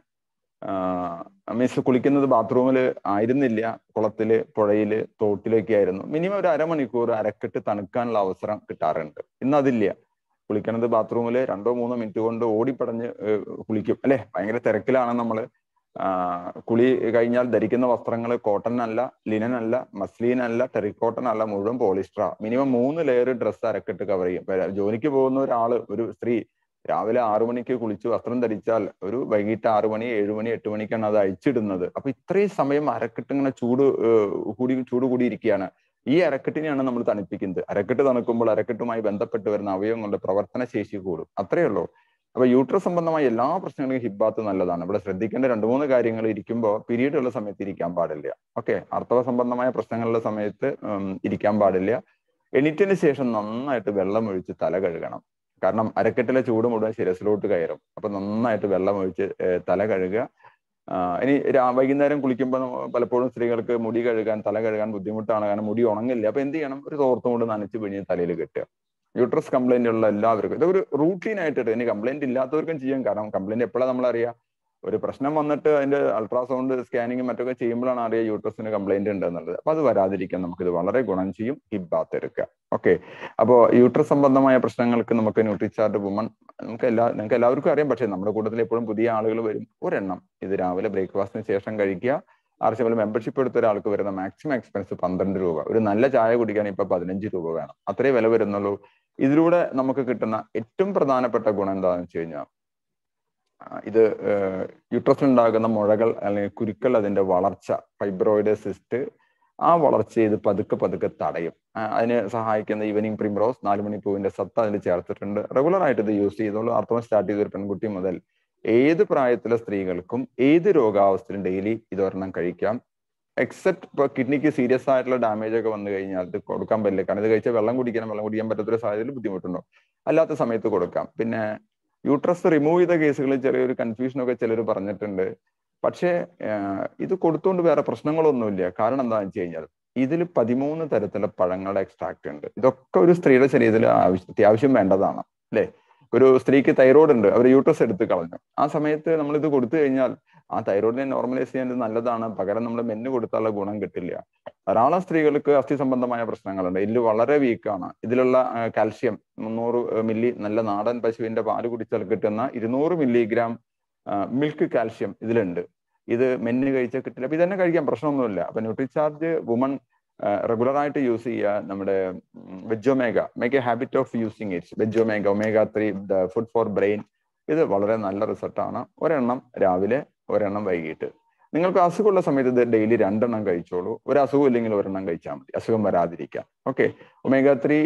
മീൻസ് കുളിക്കുന്നത് ബാത്റൂമിൽ ആയിരുന്നില്ല കുളത്തില് പുഴയില് തോട്ടിലൊക്കെ ആയിരുന്നു മിനിമം ഒരു അരമണിക്കൂർ അരക്കെട്ട് തണുക്കാനുള്ള അവസരം കിട്ടാറുണ്ട് ഇന്ന് അതില്ല കുളിക്കണത് ബാത്റൂമിൽ രണ്ടോ മൂന്നോ മിനിറ്റ് കൊണ്ട് ഓടിപ്പടഞ്ഞ് കുളിക്കും അല്ലെ ഭയങ്കര തിരക്കിലാണ് നമ്മൾ കുളി കഴിഞ്ഞാൽ ധരിക്കുന്ന വസ്ത്രങ്ങൾ കോട്ടൺ അല്ല ലിനൻ അല്ല മസ്ലീൻ അല്ല ടെറിക്കോട്ടൺ അല്ല മുഴുവൻ പോളിസ്റ്റർ മിനിമം മൂന്ന് ലെയർ ഡ്രസ്സ് അരക്കിട്ട് കവർ ചെയ്യും ജോലിക്ക് പോകുന്ന ഒരാള് ഒരു സ്ത്രീ രാവിലെ ആറു മണിക്ക് കുളിച്ച് വസ്ത്രം ധരിച്ചാൽ ഒരു വൈകിട്ട് ആറു മണി ഏഴു മണി എട്ട് മണിക്കാണ് അത് അയച്ചിടുന്നത് അപ്പൊ ഇത്രയും സമയം അരക്കെട്ട് ഇങ്ങനെ ചൂട് കൂടി ചൂട് കൂടിയിരിക്കുകയാണ് ഈ അരക്കെട്ടിനെയാണ് നമ്മൾ തണുപ്പിക്കുന്നത് അരക്കെട്ട് തണുക്കുമ്പോൾ അരക്കെട്ടുമായി ബന്ധപ്പെട്ട് വരുന്ന അവയവങ്ങളുടെ പ്രവർത്തന ശേഷി കൂടും അത്രയേ ഉള്ളൂ അപ്പൊ യൂട്രസ് സംബന്ധമായ എല്ലാ പ്രശ്നങ്ങളും ഹിബാത്ത് നല്ലതാണ് ഇവിടെ ശ്രദ്ധിക്കേണ്ട രണ്ട് മൂന്ന് കാര്യങ്ങൾ ഇരിക്കുമ്പോൾ പീരീഡ് ഉള്ള സമയത്ത് ഇരിക്കാൻ പാടില്ല ഓക്കെ ആർത്തവ സംബന്ധമായ പ്രശ്നങ്ങളുടെ സമയത്ത് ഇരിക്കാൻ പാടില്ല എണീറ്റിന് ശേഷം നന്നായിട്ട് വെള്ളം ഒഴിച്ച് തല കഴുകണം കാരണം അരക്കെട്ടിലെ ചൂട് മുഴുവൻ ശിരസിലോട്ട് കയറും അപ്പൊ നന്നായിട്ട് വെള്ളം ഒഴിച്ച് തല കഴുകുക ഇനി വൈകുന്നേരം കുളിക്കുമ്പോൾ പലപ്പോഴും സ്ത്രീകൾക്ക് മുടി കഴുകാൻ തല കഴുകാൻ ബുദ്ധിമുട്ടാണ് കാരണം മുടി ഉണങ്ങില്ല അപ്പൊ എന്ത് ചെയ്യണം ഒരു തോർത്തും കൊണ്ട് നനച്ച് പിഴിഞ്ഞ് തലയിൽ കെട്ടുക യൂട്രസ് കംപ്ലൈന്റ് ഉള്ള എല്ലാവർക്കും ഇതൊരു റൂട്ടീൻ ആയിട്ട് ഇനി കംപ്ലൈന്റ് ഇല്ലാത്തവർക്കും ചെയ്യാം കാരണം കംപ്ലൈന്റ് എപ്പോഴാണ് നമ്മൾ അറിയാം ഒരു പ്രശ്നം വന്നിട്ട് അതിന്റെ അൾട്രാസൗണ്ട് സ്കാനിങ്ങും മറ്റൊക്കെ ചെയ്യുമ്പോഴാണ് അറിയാം യൂട്രസിന് കംപ്ലൈന്റ് ഉണ്ട് എന്നുള്ളത് അപ്പൊ അത് വരാതിരിക്കാൻ നമുക്കിത് വളരെ ഗുണം ചെയ്യും ഹിബാത്ത് എടുക്കുക ഓക്കെ അപ്പോൾ യൂട്രസ് സംബന്ധമായ പ്രശ്നങ്ങൾക്ക് നമുക്ക് ന്യൂട്രിചാർട്ട് വുമൺ നമുക്ക് എല്ലാ നിങ്ങൾക്ക് എല്ലാവർക്കും അറിയാം പക്ഷേ നമ്മുടെ കൂട്ടത്തിൽ എപ്പോഴും പുതിയ ആളുകൾ വരും ഒരെണ്ണം ഇത് രാവിലെ ബ്രേക്ക്ഫാസ്റ്റിന് ശേഷം കഴിക്കുക ആർച്ചബിൾ മെമ്പർഷിപ്പ് എടുത്ത ഒരാൾക്ക് വരുന്ന മാക്സിമം എക്സ്പെൻസ് പന്ത്രണ്ട് രൂപ ഒരു നല്ല ചായ കുടിക്കാൻ ഇപ്പൊ പതിനഞ്ച് രൂപ വേണം അത്രേ വില വരുന്നുള്ളൂ ഇതിലൂടെ നമുക്ക് കിട്ടുന്ന ഏറ്റവും പ്രധാനപ്പെട്ട ഗുണം എന്താണെന്ന് വെച്ച് കഴിഞ്ഞാൽ ഇത് യൂട്രസിലുണ്ടാകുന്ന മുഴകൾ അല്ലെങ്കിൽ കുരുക്കൾ അതിന്റെ വളർച്ച ഫൈബ്രോയിഡ് സിസ്റ്റ് ആ വളർച്ച ഇത് പതുക്കെ പതുക്കെ തടയും അതിന് സഹായിക്കുന്ന ഈവനിങ് പ്രിംറോസ് നാലുമണി പൂവിന്റെ സത്ത അതിൽ ചേർത്തിട്ടുണ്ട് റെഗുലർ ആയിട്ട് ഇത് യൂസ് ചെയ്തോളൂ അർത്ഥം സ്റ്റാർട്ട് ചെയ്ത ഒരു പെൺകുട്ടി മുതൽ ഏത് പ്രായത്തിലെ സ്ത്രീകൾക്കും ഏത് രോഗാവസ്ഥയിലും ഡെയിലി ഇതൊരെണ്ണം കഴിക്കാം എക്സെപ്റ്റ് ഇപ്പൊ കിഡ്നിക്ക് സീരിയസ് ആയിട്ടുള്ള ഡാമേജ് ഒക്കെ വന്നു കഴിഞ്ഞാൽ ഇത് കൊടുക്കാൻ പറ്റില്ല കാരണം ഇത് കഴിച്ചാൽ വെള്ളം കുടിക്കണം വെള്ളം കുടിക്കാൻ പറ്റാത്തൊരു സാഹചര്യത്തിൽ ബുദ്ധിമുട്ടുണ്ടോ അല്ലാത്ത സമയത്ത് കൊടുക്കാം പിന്നെ യൂട്രസ് റിമൂവ് ചെയ്ത കേസുകളിൽ ചെറിയൊരു കൺഫ്യൂഷൻ ഒക്കെ ചിലർ പറഞ്ഞിട്ടുണ്ട് പക്ഷേ ഇത് കൊടുത്തുകൊണ്ട് വേറെ പ്രശ്നങ്ങളൊന്നുമില്ല കാരണം എന്താണെന്ന് വെച്ച് കഴിഞ്ഞാൽ ഇതിൽ പതിമൂന്ന് തരത്തിലുള്ള പഴങ്ങളുടെ എക്സ്ട്രാക്ട് ഉണ്ട് ഇതൊക്കെ ഒരു സ്ത്രീയുടെ ശരീരത്തിൽ ആവശ്യം അത്യാവശ്യം വേണ്ടതാണ് അല്ലേ ഒരു സ്ത്രീക്ക് തൈറോയ്ഡ് ഉണ്ട് അവർ യൂട്രസ് എടുത്ത് കളഞ്ഞു ആ സമയത്ത് നമ്മൾ ഇത് കൊടുത്തു കഴിഞ്ഞാൽ ആ തൈറോയിഡിനെ നോർമലൈസ് ചെയ്യാൻ ഇത് നല്ലതാണ് പകരം നമ്മൾ മെന്ന് കൊടുത്താലുള്ള ഗുണം കിട്ടില്ല ധാരാളം സ്ത്രീകൾക്ക് അസ്ഥി സംബന്ധമായ പ്രശ്നങ്ങളുണ്ട് എല്ല് വളരെ വീക്കാണ് ഇതിലുള്ള കാൽഷ്യം മുന്നൂറ് മില്ലി നല്ല നാടൻ പശുവിന്റെ പാല് കുടിച്ചാൽ കിട്ടുന്ന ഇരുന്നൂറ് മില്ലിഗ്രാം മിൽക്ക് കാൽഷ്യം ഇതിലുണ്ട് ഇത് മെന്ന് കഴിച്ചാൽ കിട്ടില്ല അപ്പൊ ഇതന്നെ കഴിക്കാൻ പ്രശ്നമൊന്നുമില്ല അപ്പൊ ന്യൂട്രിചാർജ് വുമൺ റെഗുലർ ആയിട്ട് യൂസ് ചെയ്യുക നമ്മുടെ Vegomega make a habit of using it's Vegomega omega three the food for brain ഇത് വളരെ നല്ല റിസൾട്ടാണ് ഒരെണ്ണം രാവിലെ ഒരെണ്ണം വൈകിട്ട് നിങ്ങൾക്ക് അസുഖമുള്ള സമയത്ത് ഇത് ഡെയിലി രണ്ടെണ്ണം കഴിച്ചോളൂ ഒരു അസുഖം ഇല്ലെങ്കിൽ ഒരെണ്ണം കഴിച്ചാൽ മതി അസുഖം വരാതിരിക്കാൻ ഓക്കെ ഒമേഗ ത്രീ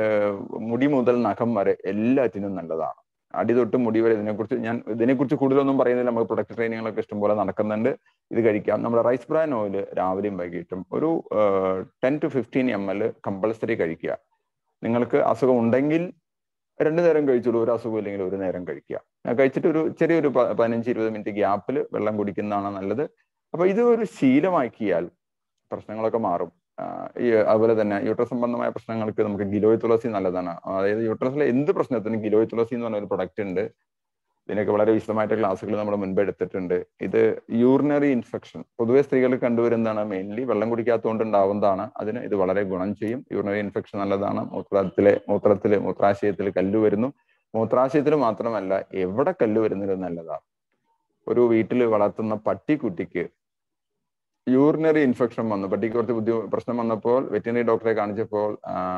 മുടി മുതൽ നഖം വരെ എല്ലാറ്റിനും നല്ലതാണ് അടി തൊട്ട് മുടി വരെ ഇതിനെക്കുറിച്ച് ഞാൻ ഇതിനെക്കുറിച്ച് കൂടുതലൊന്നും പറയുന്നില്ല നമുക്ക് പ്രൊഡക്റ്റ് ട്രെയിനിങ്ങുകളൊക്കെ ഇഷ്ടംപോലെ നടക്കുന്നുണ്ട് ഇത് കഴിക്കാം നമ്മുടെ റൈസ് ബ്രാൻ ഓയിൽ രാവിലെയും വൈകിട്ടും ഒരു ten to fifteen M L compulsory കഴിക്കുക നിങ്ങൾക്ക് അസുഖം ഉണ്ടെങ്കിൽ രണ്ടു നേരം കഴിച്ചോളൂ ഒരു അസുഖം ഇല്ലെങ്കിൽ ഒരു നേരം കഴിക്കുക കഴിച്ചിട്ട് ഒരു ചെറിയൊരു പതിനഞ്ച് ഇരുപത് മിനിറ്റ് ഗ്യാപ്പിൽ വെള്ളം കുടിക്കുന്നതാണ് നല്ലത് അപ്പൊ ഇത് ഒരു ശീലമാക്കിയാൽ പ്രശ്നങ്ങളൊക്കെ മാറും ഈ അതുപോലെ തന്നെ യൂട്രസ് സംബന്ധമായ പ്രശ്നങ്ങൾക്ക് നമുക്ക് ഗിലോയ് തുളസി നല്ലതാണ് അതായത് യൂട്രസിലെ എന്ത് പ്രശ്നത്തിനും ഗിലോയ് തുളസി എന്ന് പറഞ്ഞ ഒരു പ്രൊഡക്റ്റ് ഉണ്ട് ഇതിനൊക്കെ വളരെ വിശദമായിട്ട് ക്ലാസ്സുകൾ നമ്മൾ മുൻപ് എടുത്തിട്ടുണ്ട് ഇത് യൂറിനറി ഇൻഫെക്ഷൻ പൊതുവെ സ്ത്രീകൾ കണ്ടുവരുന്നതാണ് മെയിൻലി വെള്ളം കുടിക്കാത്തതുകൊണ്ട് ഉണ്ടാവുന്നതാണ് അതിന് ഇത് വളരെ ഗുണം ചെയ്യും യൂറിനറി ഇൻഫെക്ഷൻ നല്ലതാണ് മൂത്രത്തിലെ മൂത്രത്തില് മൂത്രാശയത്തിൽ കല്ല് വരുന്നു മൂത്രാശയത്തിൽ മാത്രമല്ല എവിടെ കല്ല് വരുന്നത് നല്ലതാണ് ഒരു വീട്ടിൽ വളർത്തുന്ന പട്ടിക്കുട്ടിക്ക് യൂറിനറി ഇൻഫെക്ഷൻ വന്നു പട്ടിക്ക് കുറച്ച് ബുദ്ധി പ്രശ്നം വന്നപ്പോൾ വെറ്റിനറി ഡോക്ടറെ കാണിച്ചപ്പോൾ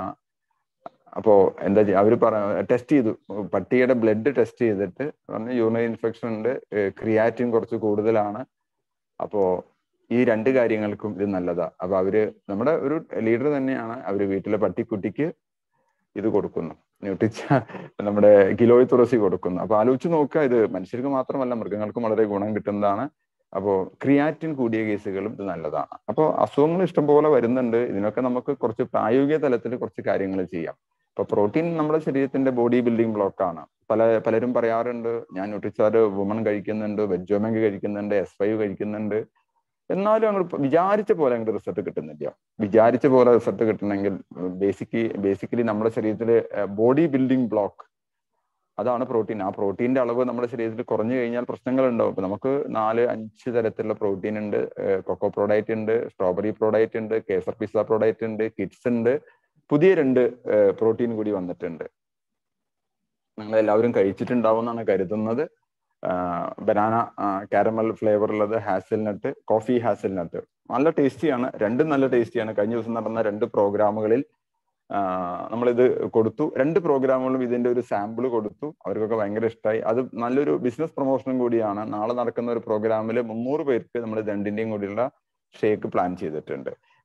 അപ്പോ എന്താ ചെയ്യുക അവർ പറ ടെസ്റ്റ് ചെയ്തു പട്ടിയുടെ ബ്ലഡ് ടെസ്റ്റ് ചെയ്തിട്ട് പറഞ്ഞു യൂറിനറി ഇൻഫെക്ഷൻ ഉണ്ട് ക്രിയാറ്റിൻ കുറച്ച് കൂടുതലാണ് അപ്പോ ഈ രണ്ട് കാര്യങ്ങൾക്കും ഇത് നല്ലതാ അപ്പൊ അവര് നമ്മുടെ ഒരു ലീഡർ തന്നെയാണ് അവര് വീട്ടിലെ പട്ടിക്കുട്ടിക്ക് ഇത് കൊടുക്കുന്നു ന്യൂട്രിച്ച നമ്മുടെ കിലോയ് തുളസി കൊടുക്കുന്നു അപ്പൊ ആലോചിച്ച് നോക്കുക ഇത് മനുഷ്യർക്ക് മാത്രമല്ല മൃഗങ്ങൾക്കും വളരെ ഗുണം കിട്ടുന്നതാണ് അപ്പോൾ ക്രിയാറ്റിൻ കൂടിയ കേസുകളും ഇത് നല്ലതാണ് അപ്പോൾ അസുഖങ്ങൾ ഇഷ്ടംപോലെ വരുന്നുണ്ട് ഇതിനൊക്കെ നമുക്ക് കുറച്ച് പ്രായോഗിക തലത്തിൽ കുറച്ച് കാര്യങ്ങൾ ചെയ്യാം ഇപ്പൊ പ്രോട്ടീൻ നമ്മുടെ ശരീരത്തിന്റെ ബോഡി ബിൽഡിംഗ് ബ്ലോക്ക് ആണ് പല പലരും പറയാറുണ്ട് ഞാൻ ന്യൂട്രിച്ചാറ് വുമൺ കഴിക്കുന്നുണ്ട് വെജോമെങ്ക് കഴിക്കുന്നുണ്ട് എസ് ഫൈവ് കഴിക്കുന്നുണ്ട് എന്നാലും അങ്ങോട്ട് വിചാരിച്ച പോലെ അങ്ങോട്ട് റിസൾട്ട് കിട്ടുന്നില്ല വിചാരിച്ച പോലെ റിസൾട്ട് കിട്ടണമെങ്കിൽ ബേസിക്കലി ബേസിക്കലി നമ്മുടെ ശരീരത്തിലെ ബോഡി ബിൽഡിംഗ് ബ്ലോക്ക് അതാണ് പ്രോട്ടീൻ ആ പ്രോട്ടീന്റെ അളവ് നമ്മുടെ ശരീരത്തിൽ കുറഞ്ഞു കഴിഞ്ഞാൽ പ്രശ്നങ്ങൾ ഉണ്ടാവും ഇപ്പൊ നമുക്ക് നാല് അഞ്ച് തരത്തിലുള്ള പ്രോട്ടീൻ ഉണ്ട് കൊക്കോ പ്രോഡക്റ്റ് ഉണ്ട് സ്ട്രോബെറി പ്രോഡക്റ്റ് ഉണ്ട് കേസർ പിസ്സ പ്രോഡക്റ്റ് ഉണ്ട് കിഡ്സ് ഉണ്ട് പുതിയ രണ്ട് പ്രോട്ടീൻ കൂടി വന്നിട്ടുണ്ട് നിങ്ങൾ എല്ലാവരും കഴിച്ചിട്ടുണ്ടാവും എന്നാണ് കരുതുന്നത് ബനാന കാരമൽ ഫ്ലേവർ ഉള്ളത് ഹാസൽനട്ട് കോഫി ഹാസൽനട്ട് നല്ല ടേസ്റ്റിയാണ് രണ്ടും നല്ല ടേസ്റ്റിയാണ് കഴിഞ്ഞ ദിവസം നടന്ന രണ്ട് പ്രോഗ്രാമുകളിൽ നമ്മളിത് കൊടുത്തു രണ്ട് പ്രോഗ്രാമുകളും ഇതിന്റെ ഒരു സാമ്പിൾ കൊടുത്തു അവർക്കൊക്കെ ഭയങ്കര ഇഷ്ടമായി അത് നല്ലൊരു ബിസിനസ് പ്രൊമോഷനും കൂടിയാണ് നാളെ നടക്കുന്ന ഒരു പ്രോഗ്രാമിൽ മുന്നൂറ് പേർക്ക് നമ്മൾ രണ്ടിന്റെയും കൂടിയുള്ള ഷേക്ക് പ്ലാൻ ചെയ്തിട്ടുണ്ട്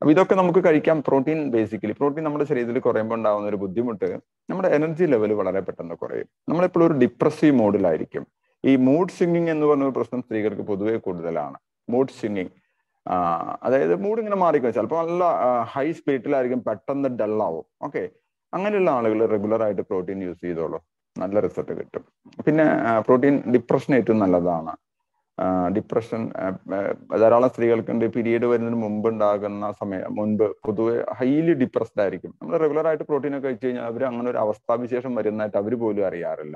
അപ്പൊ ഇതൊക്കെ നമുക്ക് കഴിക്കാം പ്രോട്ടീൻ ബേസിക്കലി പ്രോട്ടീൻ നമ്മുടെ ശരീരത്തിൽ കുറയുമ്പോൾ ഉണ്ടാകുന്ന ഒരു ബുദ്ധിമുട്ട് നമ്മുടെ എനർജി ലെവൽ വളരെ പെട്ടെന്ന് കുറയും നമ്മളെപ്പോഴും ഒരു ഡിപ്രസീവ് മോഡിലായിരിക്കും ഈ മൂഡ് സ്വിങ്ങിങ് എന്ന് പറഞ്ഞ ഒരു പ്രശ്നം സ്ത്രീകൾക്ക് പൊതുവേ കൂടുതലാണ് മൂഡ് സ്വിങ്ങിങ് അതായത് മൂഡ് ഇങ്ങനെ മാറിക്കും ചിലപ്പോൾ നല്ല ഹൈ സ്പിരിറ്റിലായിരിക്കും പെട്ടെന്ന് ഡള്ളാവും ഓക്കെ അങ്ങനെയുള്ള ആളുകൾ റെഗുലർ ആയിട്ട് പ്രോട്ടീൻ യൂസ് ചെയ്തോളൂ നല്ല റിസൾട്ട് കിട്ടും പിന്നെ പ്രോട്ടീൻ ഡിപ്രഷൻ ഏറ്റവും നല്ലതാണ് ഡിപ്രഷൻ ധാരാളം സ്ത്രീകൾക്കുണ്ട് പീരീഡ് വരുന്നതിന് മുമ്പ് ഉണ്ടാകുന്ന സമയം മുൻപ് പൊതുവെ ഹൈലി ഡിപ്രസ്ഡ് ആയിരിക്കും നമ്മൾ റെഗുലർ ആയിട്ട് പ്രോട്ടീൻ ഒക്കെ കഴിച്ചു കഴിഞ്ഞാൽ അവർ അങ്ങനെ ഒരു അവസ്ഥാവിശേഷം വരുന്നതായിട്ട് അവർ പോലും അറിയാറില്ല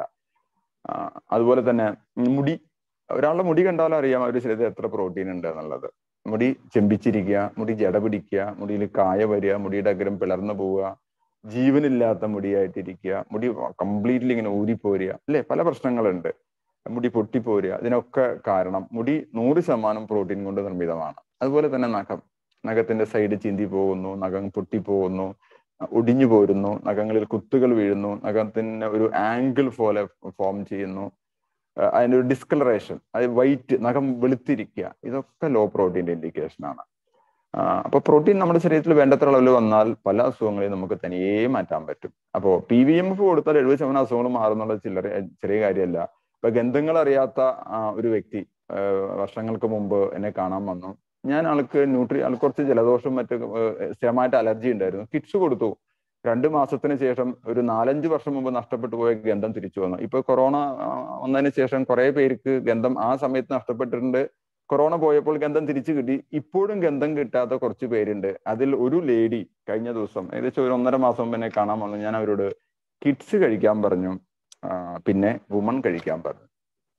അതുപോലെ തന്നെ മുടി ഒരാളുടെ മുടി കണ്ടാലും അറിയാം അവരുടെ ശരീരത്തിൽ എത്ര പ്രോട്ടീൻ ഉണ്ട് എന്നുള്ളത് മുടി ചെമ്പിച്ചിരിക്കുക മുടി ജട പിടിക്കുക മുടിയിൽ കായ വരിക മുടിയുടെ അഗ്രം പിളർന്നു പോവുക ജീവനില്ലാത്ത മുടിയായിട്ടിരിക്കുക മുടി കംപ്ലീറ്റ്ലി ഇങ്ങനെ ഊരിപ്പോരുക അല്ലെ പല പ്രശ്നങ്ങളുണ്ട് മുടി പൊട്ടിപ്പോരുക ഇതിനൊക്കെ കാരണം മുടി നൂറ് ശതമാനം പ്രോട്ടീൻ കൊണ്ട് നിർമ്മിതമാണ് അതുപോലെ തന്നെ നഖം നഖത്തിന്റെ സൈഡ് ചിന്തി പോകുന്നു നഖം പൊട്ടിപ്പോകുന്നു ഒടിഞ്ഞു പോരുന്നു നഖങ്ങളിൽ കുത്തുകൾ വീഴുന്നു നഖത്തിന് ഒരു ആംഗിൾ പോലെ ഫോം ചെയ്യുന്നു അതിന്റെ ഒരു ഡിസ്കളറേഷൻ അത് വൈറ്റ് നഖം വെളുത്തിരിക്കുക ഇതൊക്കെ ലോ പ്രോട്ടീന്റെ ഇൻഡിക്കേഷൻ ആണ് അപ്പൊ പ്രോട്ടീൻ നമ്മുടെ ശരീരത്തിൽ വേണ്ടത്ര അളവിൽ വന്നാൽ പല അസുഖങ്ങളെയും നമുക്ക് തനിയെ മാറ്റാൻ പറ്റും അപ്പോൾ പി വി എം എഫ് കൊടുത്താൽ എഴുപത് ശതമാനം അസുഖങ്ങൾ മാറുന്നുള്ള ചില്ലറ ചെറിയ കാര്യമല്ല ഇപ്പൊ ഗന്ധങ്ങൾ അറിയാത്ത ഒരു വ്യക്തി വർഷങ്ങൾക്ക് മുമ്പ് എന്നെ കാണാൻ വന്നു ഞാൻ ആൾക്ക് ന്യൂട്രി ആൾക്ക് കുറച്ച് ജലദോഷം മറ്റ് സ്ഥിരമായിട്ട് അലർജി ഉണ്ടായിരുന്നു കിറ്റ്സ് കൊടുത്തു രണ്ട് മാസത്തിന് ശേഷം ഒരു നാലഞ്ച് വർഷം മുമ്പ് നഷ്ടപ്പെട്ടു പോയ ഗന്ധം തിരിച്ചു വന്നു ഇപ്പൊ കൊറോണ വന്നതിന് ശേഷം കുറെ പേർക്ക് ഗന്ധം ആ സമയത്ത് നഷ്ടപ്പെട്ടിട്ടുണ്ട് കൊറോണ പോയപ്പോൾ ഗന്ധം തിരിച്ചു കിട്ടി ഇപ്പോഴും ഗന്ധം കിട്ടാത്ത കുറച്ച് പേരുണ്ട് അതിൽ ഒരു ലേഡി കഴിഞ്ഞ ദിവസം ഏകദേശം ഒരു ഒന്നര മാസം മുമ്പ് എന്നെ കാണാൻ വന്നു ഞാൻ അവരോട് കിഡ്സ് കഴിക്കാൻ പറഞ്ഞു പിന്നെ വുമൺ കഴിക്കാൻ പറഞ്ഞു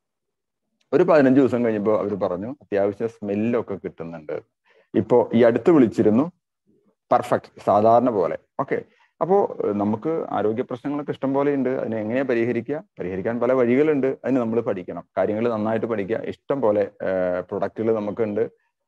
ഒരു പതിനഞ്ച് ദിവസം കഴിഞ്ഞപ്പോൾ അവർ പറഞ്ഞു അത്യാവശ്യം സ്മെല്ലൊക്കെ കിട്ടുന്നുണ്ട് ഇപ്പോ ഈ അടുത്ത് വിളിച്ചിരുന്നു പെർഫെക്റ്റ് സാധാരണ പോലെ ഓക്കെ അപ്പോൾ നമുക്ക് ആരോഗ്യ പ്രശ്നങ്ങളൊക്കെ ഇഷ്ടം പോലെ ഉണ്ട് അതിനെ എങ്ങനെ പരിഹരിക്കുക പരിഹരിക്കാൻ പല വഴികളുണ്ട് അതിന് നമ്മൾ പഠിക്കണം കാര്യങ്ങൾ നന്നായിട്ട് പഠിക്കുക ഇഷ്ടം പോലെ പ്രൊഡക്റ്റുകൾ നമുക്കുണ്ട്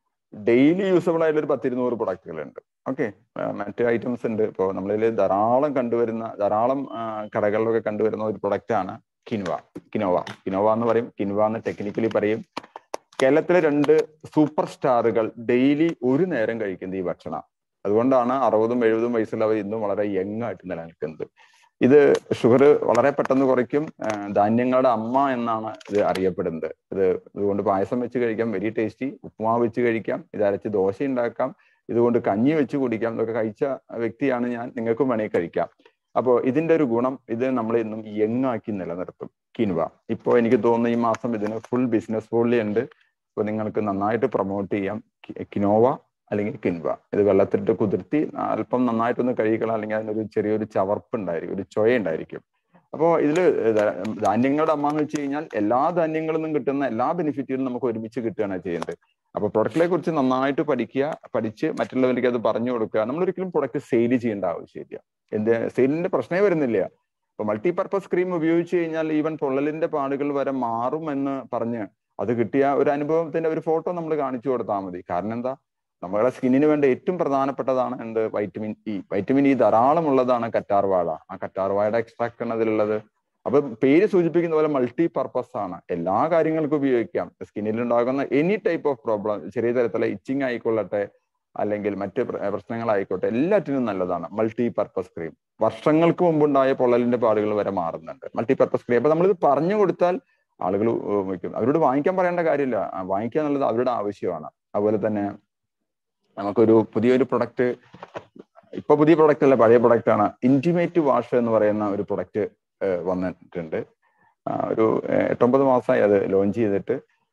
ഡെയിലി യൂസബിൾ ആയിട്ടുള്ള ഒരു പത്തിരുന്നൂറ് പ്രൊഡക്റ്റുകളുണ്ട് ഓക്കെ മറ്റ് ഐറ്റംസ് ഉണ്ട് ഇപ്പോൾ നമ്മളിൽ ധാരാളം കണ്ടുവരുന്ന ധാരാളം കടകളിലൊക്കെ കണ്ടുവരുന്ന ഒരു പ്രൊഡക്റ്റ് ആണ് കിൻവ കിനോവ കിനോവ എന്ന് പറയും കിൻവ എന്ന് ടെക്നിക്കലി പറയും കേരളത്തിലെ രണ്ട് സൂപ്പർ സ്റ്റാറുകൾ ഡെയിലി ഒരു നേരം കഴിക്കുന്ന ഈ ഭക്ഷണം അതുകൊണ്ടാണ് അറുപതും എഴുപതും വയസ്സുള്ളവർ ഇന്നും വളരെ യങ് ആയിട്ട് നിലനിൽക്കുന്നത് ഇത് ഷുഗർ വളരെ പെട്ടെന്ന് കുറയ്ക്കും ധാന്യങ്ങളുടെ അമ്മ എന്നാണ് ഇത് അറിയപ്പെടുന്നത് ഇത് ഇതുകൊണ്ട് പായസം വെച്ച് കഴിക്കാം വെരി ടേസ്റ്റി ഉപ്പുമാവ് വെച്ച് കഴിക്കാം ഇത് അരച്ച് ദോശ ഉണ്ടാക്കാം ഇതുകൊണ്ട് കഞ്ഞി വെച്ച് കുടിക്കാം ഇതൊക്കെ കഴിച്ച വ്യക്തിയാണ് ഞാൻ നിങ്ങൾക്കും വേണമെങ്കിൽ കഴിക്കാം അപ്പോൾ ഇതിന്റെ ഒരു ഗുണം ഇത് നമ്മൾ ഇന്നും യങ് ആക്കി നിലനിർത്തും കിൻവ ഇപ്പോൾ എനിക്ക് തോന്നുന്നു ഈ മാസം ഇതിന് ഫുൾ ബിസിനസ് ഫോളിൽ ഉണ്ട് അപ്പോൾ നിങ്ങൾക്ക് നന്നായിട്ട് പ്രൊമോട്ട് ചെയ്യാം കിനോവ അല്ലെങ്കിൽ കിൻവ ഇത് വെള്ളത്തിലിട്ട് കുതിർത്തി അല്പം നന്നായിട്ടൊന്ന് കഴുകിക്കളാം അല്ലെങ്കിൽ അതിനൊരു ചെറിയൊരു ചവർപ്പ് ഉണ്ടായിരിക്കും ഒരു ചൊയ ഉണ്ടായിരിക്കും അപ്പോൾ ഇതിൽ ധാന്യങ്ങളുടെ അമ്മ എന്ന് വെച്ച് കഴിഞ്ഞാൽ എല്ലാ ധാന്യങ്ങളിൽ നിന്നും കിട്ടുന്ന എല്ലാ ബെനിഫിറ്റുകളും നമുക്ക് ഒരുമിച്ച് കിട്ടുകയാണ് ചെയ്യുന്നത് അപ്പൊ പ്രൊഡക്റ്റിനെ കുറിച്ച് നന്നായിട്ട് പഠിക്കുക പഠിച്ച് മറ്റുള്ളവർക്ക് അത് പറഞ്ഞു കൊടുക്കുക നമ്മൾ ഒരിക്കലും പ്രൊഡക്റ്റ് സെയിൽ ചെയ്യേണ്ട ആവശ്യമില്ല എന്ത് സെയിലിന്റെ പ്രശ്നമേ വരുന്നില്ല ഇപ്പൊ മൾട്ടി പർപ്പസ് ക്രീം ഉപയോഗിച്ച് കഴിഞ്ഞാൽ ഈവൻ പൊള്ളലിന്റെ പാടുകൾ വരെ മാറും എന്ന് പറഞ്ഞ് അത് കിട്ടിയ ഒരു അനുഭവത്തിന്റെ ഒരു ഫോട്ടോ നമ്മൾ കാണിച്ചു കൊടുത്താൽ മതി കാരണം എന്താ നമ്മുടെ സ്കിന്നിന് വേണ്ട ഏറ്റവും പ്രധാനപ്പെട്ടതാണ് എന്ത് വൈറ്റമിൻ ഇ വൈറ്റമിൻ ഇ ധാരാളം ഉള്ളതാണ് കറ്റാർവാഴ ആ കറ്റാർവാഴയുടെ എക്സ്ട്രാക്ട് ആണ് അതിലുള്ളത് അപ്പൊ പേര് സൂചിപ്പിക്കുന്ന പോലെ മൾട്ടി പർപ്പസ് ആണ് എല്ലാ കാര്യങ്ങൾക്കും ഉപയോഗിക്കാം സ്കിന്നിൽ ഉണ്ടാകുന്ന എനി ടൈപ്പ് ഓഫ് പ്രോബ്ലം ചെറിയ തരത്തിലുള്ള ഇച്ചിങ് ആയിക്കൊള്ളട്ടെ അല്ലെങ്കിൽ മറ്റ് പ്രശ്നങ്ങളായിക്കോട്ടെ എല്ലാറ്റിനും നല്ലതാണ് മൾട്ടി പർപ്പസ് ക്രീം വർഷങ്ങൾക്ക് മുമ്പുണ്ടായ പൊള്ളലിന്റെ പാടുകൾ വരെ മാറുന്നുണ്ട് മൾട്ടി പർപ്പസ് ക്രീം അപ്പൊ നമ്മളിത് പറഞ്ഞു കൊടുത്താൽ ആളുകൾ ഉപയോഗിക്കും അവരോട് വാങ്ങിക്കാൻ പറയേണ്ട കാര്യമില്ല വാങ്ങിക്കുക എന്നുള്ളത് അവരുടെ ആവശ്യമാണ് അതുപോലെ തന്നെ നമുക്കൊരു പുതിയൊരു പ്രൊഡക്റ്റ് ഇപ്പൊ പുതിയ പ്രൊഡക്റ്റ് അല്ല പഴയ പ്രൊഡക്റ്റ് ആണ് ഇന്റിമേറ്റ് വാഷ് എന്ന് പറയുന്ന ഒരു പ്രൊഡക്റ്റ് വന്നിട്ടുണ്ട് ഒരു എട്ടൊമ്പത് മാസമായി അത് ലോഞ്ച് ചെയ്തിട്ട്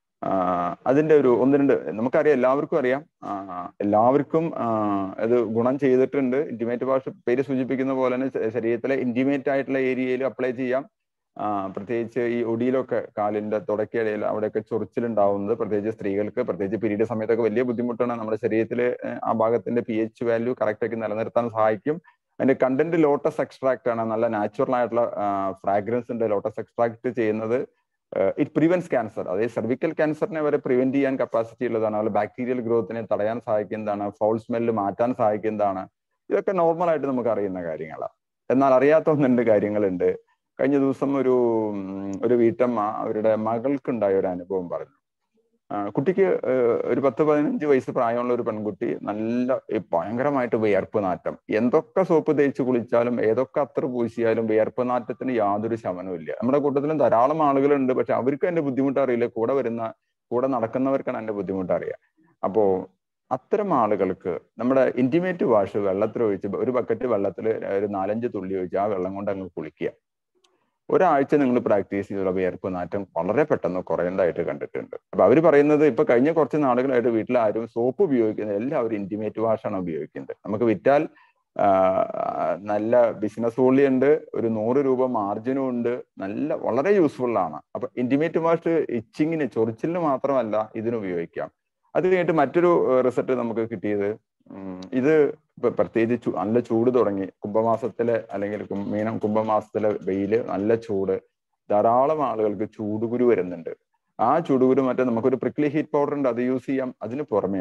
അതിന്റെ ഒരു ഒന്ന് രണ്ട് നമുക്കറിയാം എല്ലാവർക്കും അറിയാം എല്ലാവർക്കും അത് ഗുണം ചെയ്തിട്ടുണ്ട് ഇന്റിമേറ്റ് വാഷ് പേര് സൂചിപ്പിക്കുന്ന പോലെ തന്നെ ശരീരത്തിലെ ഇന്റിമേറ്റ് ആയിട്ടുള്ള ഏരിയയിൽ അപ്ലൈ ചെയ്യാം പ്രത്യേകിച്ച് ഈ ഒടിയിലൊക്കെ കാലിന്റെ തുടക്കയിടയിൽ അവിടെയൊക്കെ ചൊറിച്ചിലുണ്ടാവുന്നത് പ്രത്യേകിച്ച് സ്ത്രീകൾക്ക് പ്രത്യേകിച്ച് പീരീഡ് സമയത്തൊക്കെ വലിയ ബുദ്ധിമുട്ടാണ് നമ്മുടെ ശരീരത്തിൽ ആ ഭാഗത്തിന്റെ പി എച്ച് വാല്യൂ കറക്റ്റ് ആക്കി നിലനിർത്താൻ സഹായിക്കും അതിന്റെ കണ്ടന്റ് ലോട്ടസ് എക്സ്ട്രാക്ട് ആണ് നല്ല നാച്ചുറൽ ആയിട്ടുള്ള ഫ്രാഗ്രൻസ് ഉണ്ട് ലോട്ടസ് എക്സ്ട്രാക്ട് ചെയ്യുന്നത് ഇറ്റ് പ്രിവെന്റ്സ് ക്യാൻസർ അതായത് സെർവിക്കൽ ക്യാൻസറിനെ വരെ പ്രിവെന്റ് ചെയ്യാൻ കപ്പാസിറ്റി ഉള്ളതാണ് അതുപോലെ ബാക്ടീരിയൽ ഗ്രോത്തിനെ തടയാൻ സഹായിക്കുന്നതാണ് ഫൗൾ സ്മെല്ല് മാറ്റാൻ സഹായിക്കുന്നതാണ് ഇതൊക്കെ നോർമൽ ആയിട്ട് നമുക്ക് അറിയുന്ന കാര്യങ്ങളാണ് എന്നാൽ അറിയാത്ത ഒന്നുണ്ട് കാര്യങ്ങളുണ്ട് കഴിഞ്ഞ ദിവസം ഒരു ഒരു വീട്ടമ്മ അവരുടെ മകൾക്കുണ്ടായ ഒരു അനുഭവം പറഞ്ഞു ആ, കുട്ടിക്ക് ഏഹ്, ഒരു പത്ത് പതിനഞ്ച് വയസ്സ് പ്രായമുള്ള ഒരു പെൺകുട്ടി നല്ല ഈ ഭയങ്കരമായിട്ട് വിയർപ്പ് നാറ്റം എന്തൊക്കെ സോപ്പ് തേച്ച് കുളിച്ചാലും ഏതൊക്കെ അത്ര പൂശിയാലും വിയർപ്പ് നാറ്റത്തിന് യാതൊരു ശമനവും ഇല്ല നമ്മുടെ കൂട്ടത്തിലും ധാരാളം ആളുകളുണ്ട് പക്ഷെ അവർക്ക് അതിന്റെ ബുദ്ധിമുട്ട് അറിയില്ല കൂടെ വരുന്ന കൂടെ നടക്കുന്നവർക്കാണ് അതിന്റെ ബുദ്ധിമുട്ട് അറിയുക അപ്പോ അത്തരം ആളുകൾക്ക് നമ്മുടെ ഇന്റിമേറ്റ് വാഷ് വെള്ളത്തിൽ ഒഴിച്ച് ഒരു ബക്കറ്റ് വെള്ളത്തിൽ ഒരു നാലഞ്ച് തുള്ളി ഒഴിച്ച് ആ വെള്ളം കൊണ്ട് അങ്ങ് കുളിക്കുക ഒരാഴ്ച നിങ്ങൾ പ്രാക്ടീസ് ചെയ്തുള്ള വിയർപ്പ് നാറ്റം വളരെ പെട്ടെന്ന് കുറയേണ്ടതായിട്ട് കണ്ടിട്ടുണ്ട് അപ്പൊ അവർ പറയുന്നത് ഇപ്പൊ കഴിഞ്ഞ കുറച്ച് നാളുകളായിട്ട് വീട്ടിൽ ആരും സോപ്പ് ഉപയോഗിക്കുന്നത് എല്ലാവരും ഇന്റിമേറ്റ് വാഷാണ് ഉപയോഗിക്കുന്നത് നമുക്ക് വിറ്റാൽ ആ, നല്ല ബിസിനസ് വോളി ഉണ്ട് ഒരു നൂറ് രൂപ മാർജിനും ഉണ്ട് നല്ല വളരെ യൂസ്ഫുൾ ആണ് അപ്പൊ ഇന്റിമേറ്റ് വാഷ് ഇച്ചിങ്ങിന് ചൊറിച്ചിലിന് മാത്രമല്ല ഇതിന് ഉപയോഗിക്കാം അത് കഴിഞ്ഞിട്ട് മറ്റൊരു റിസൾട്ട് നമുക്ക് കിട്ടിയത് ഉം, ഇത് ഇപ്പൊ പ്രത്യേകിച്ച് ചു- നല്ല ചൂട് തുടങ്ങി കുംഭമാസത്തിലെ അല്ലെങ്കിൽ കും- മീനം കുംഭമാസത്തിലെ വെയില് നല്ല ചൂട് ധാരാളം ആളുകൾക്ക് ചൂടുകുരു വരുന്നുണ്ട് ആ ചൂടുകുരു മറ്റേ നമുക്കൊരു പ്രിക്ലി ഹീറ്റ് പൗഡർ ഉണ്ട് അത് യൂസ് ചെയ്യാം അതിന് പുറമെ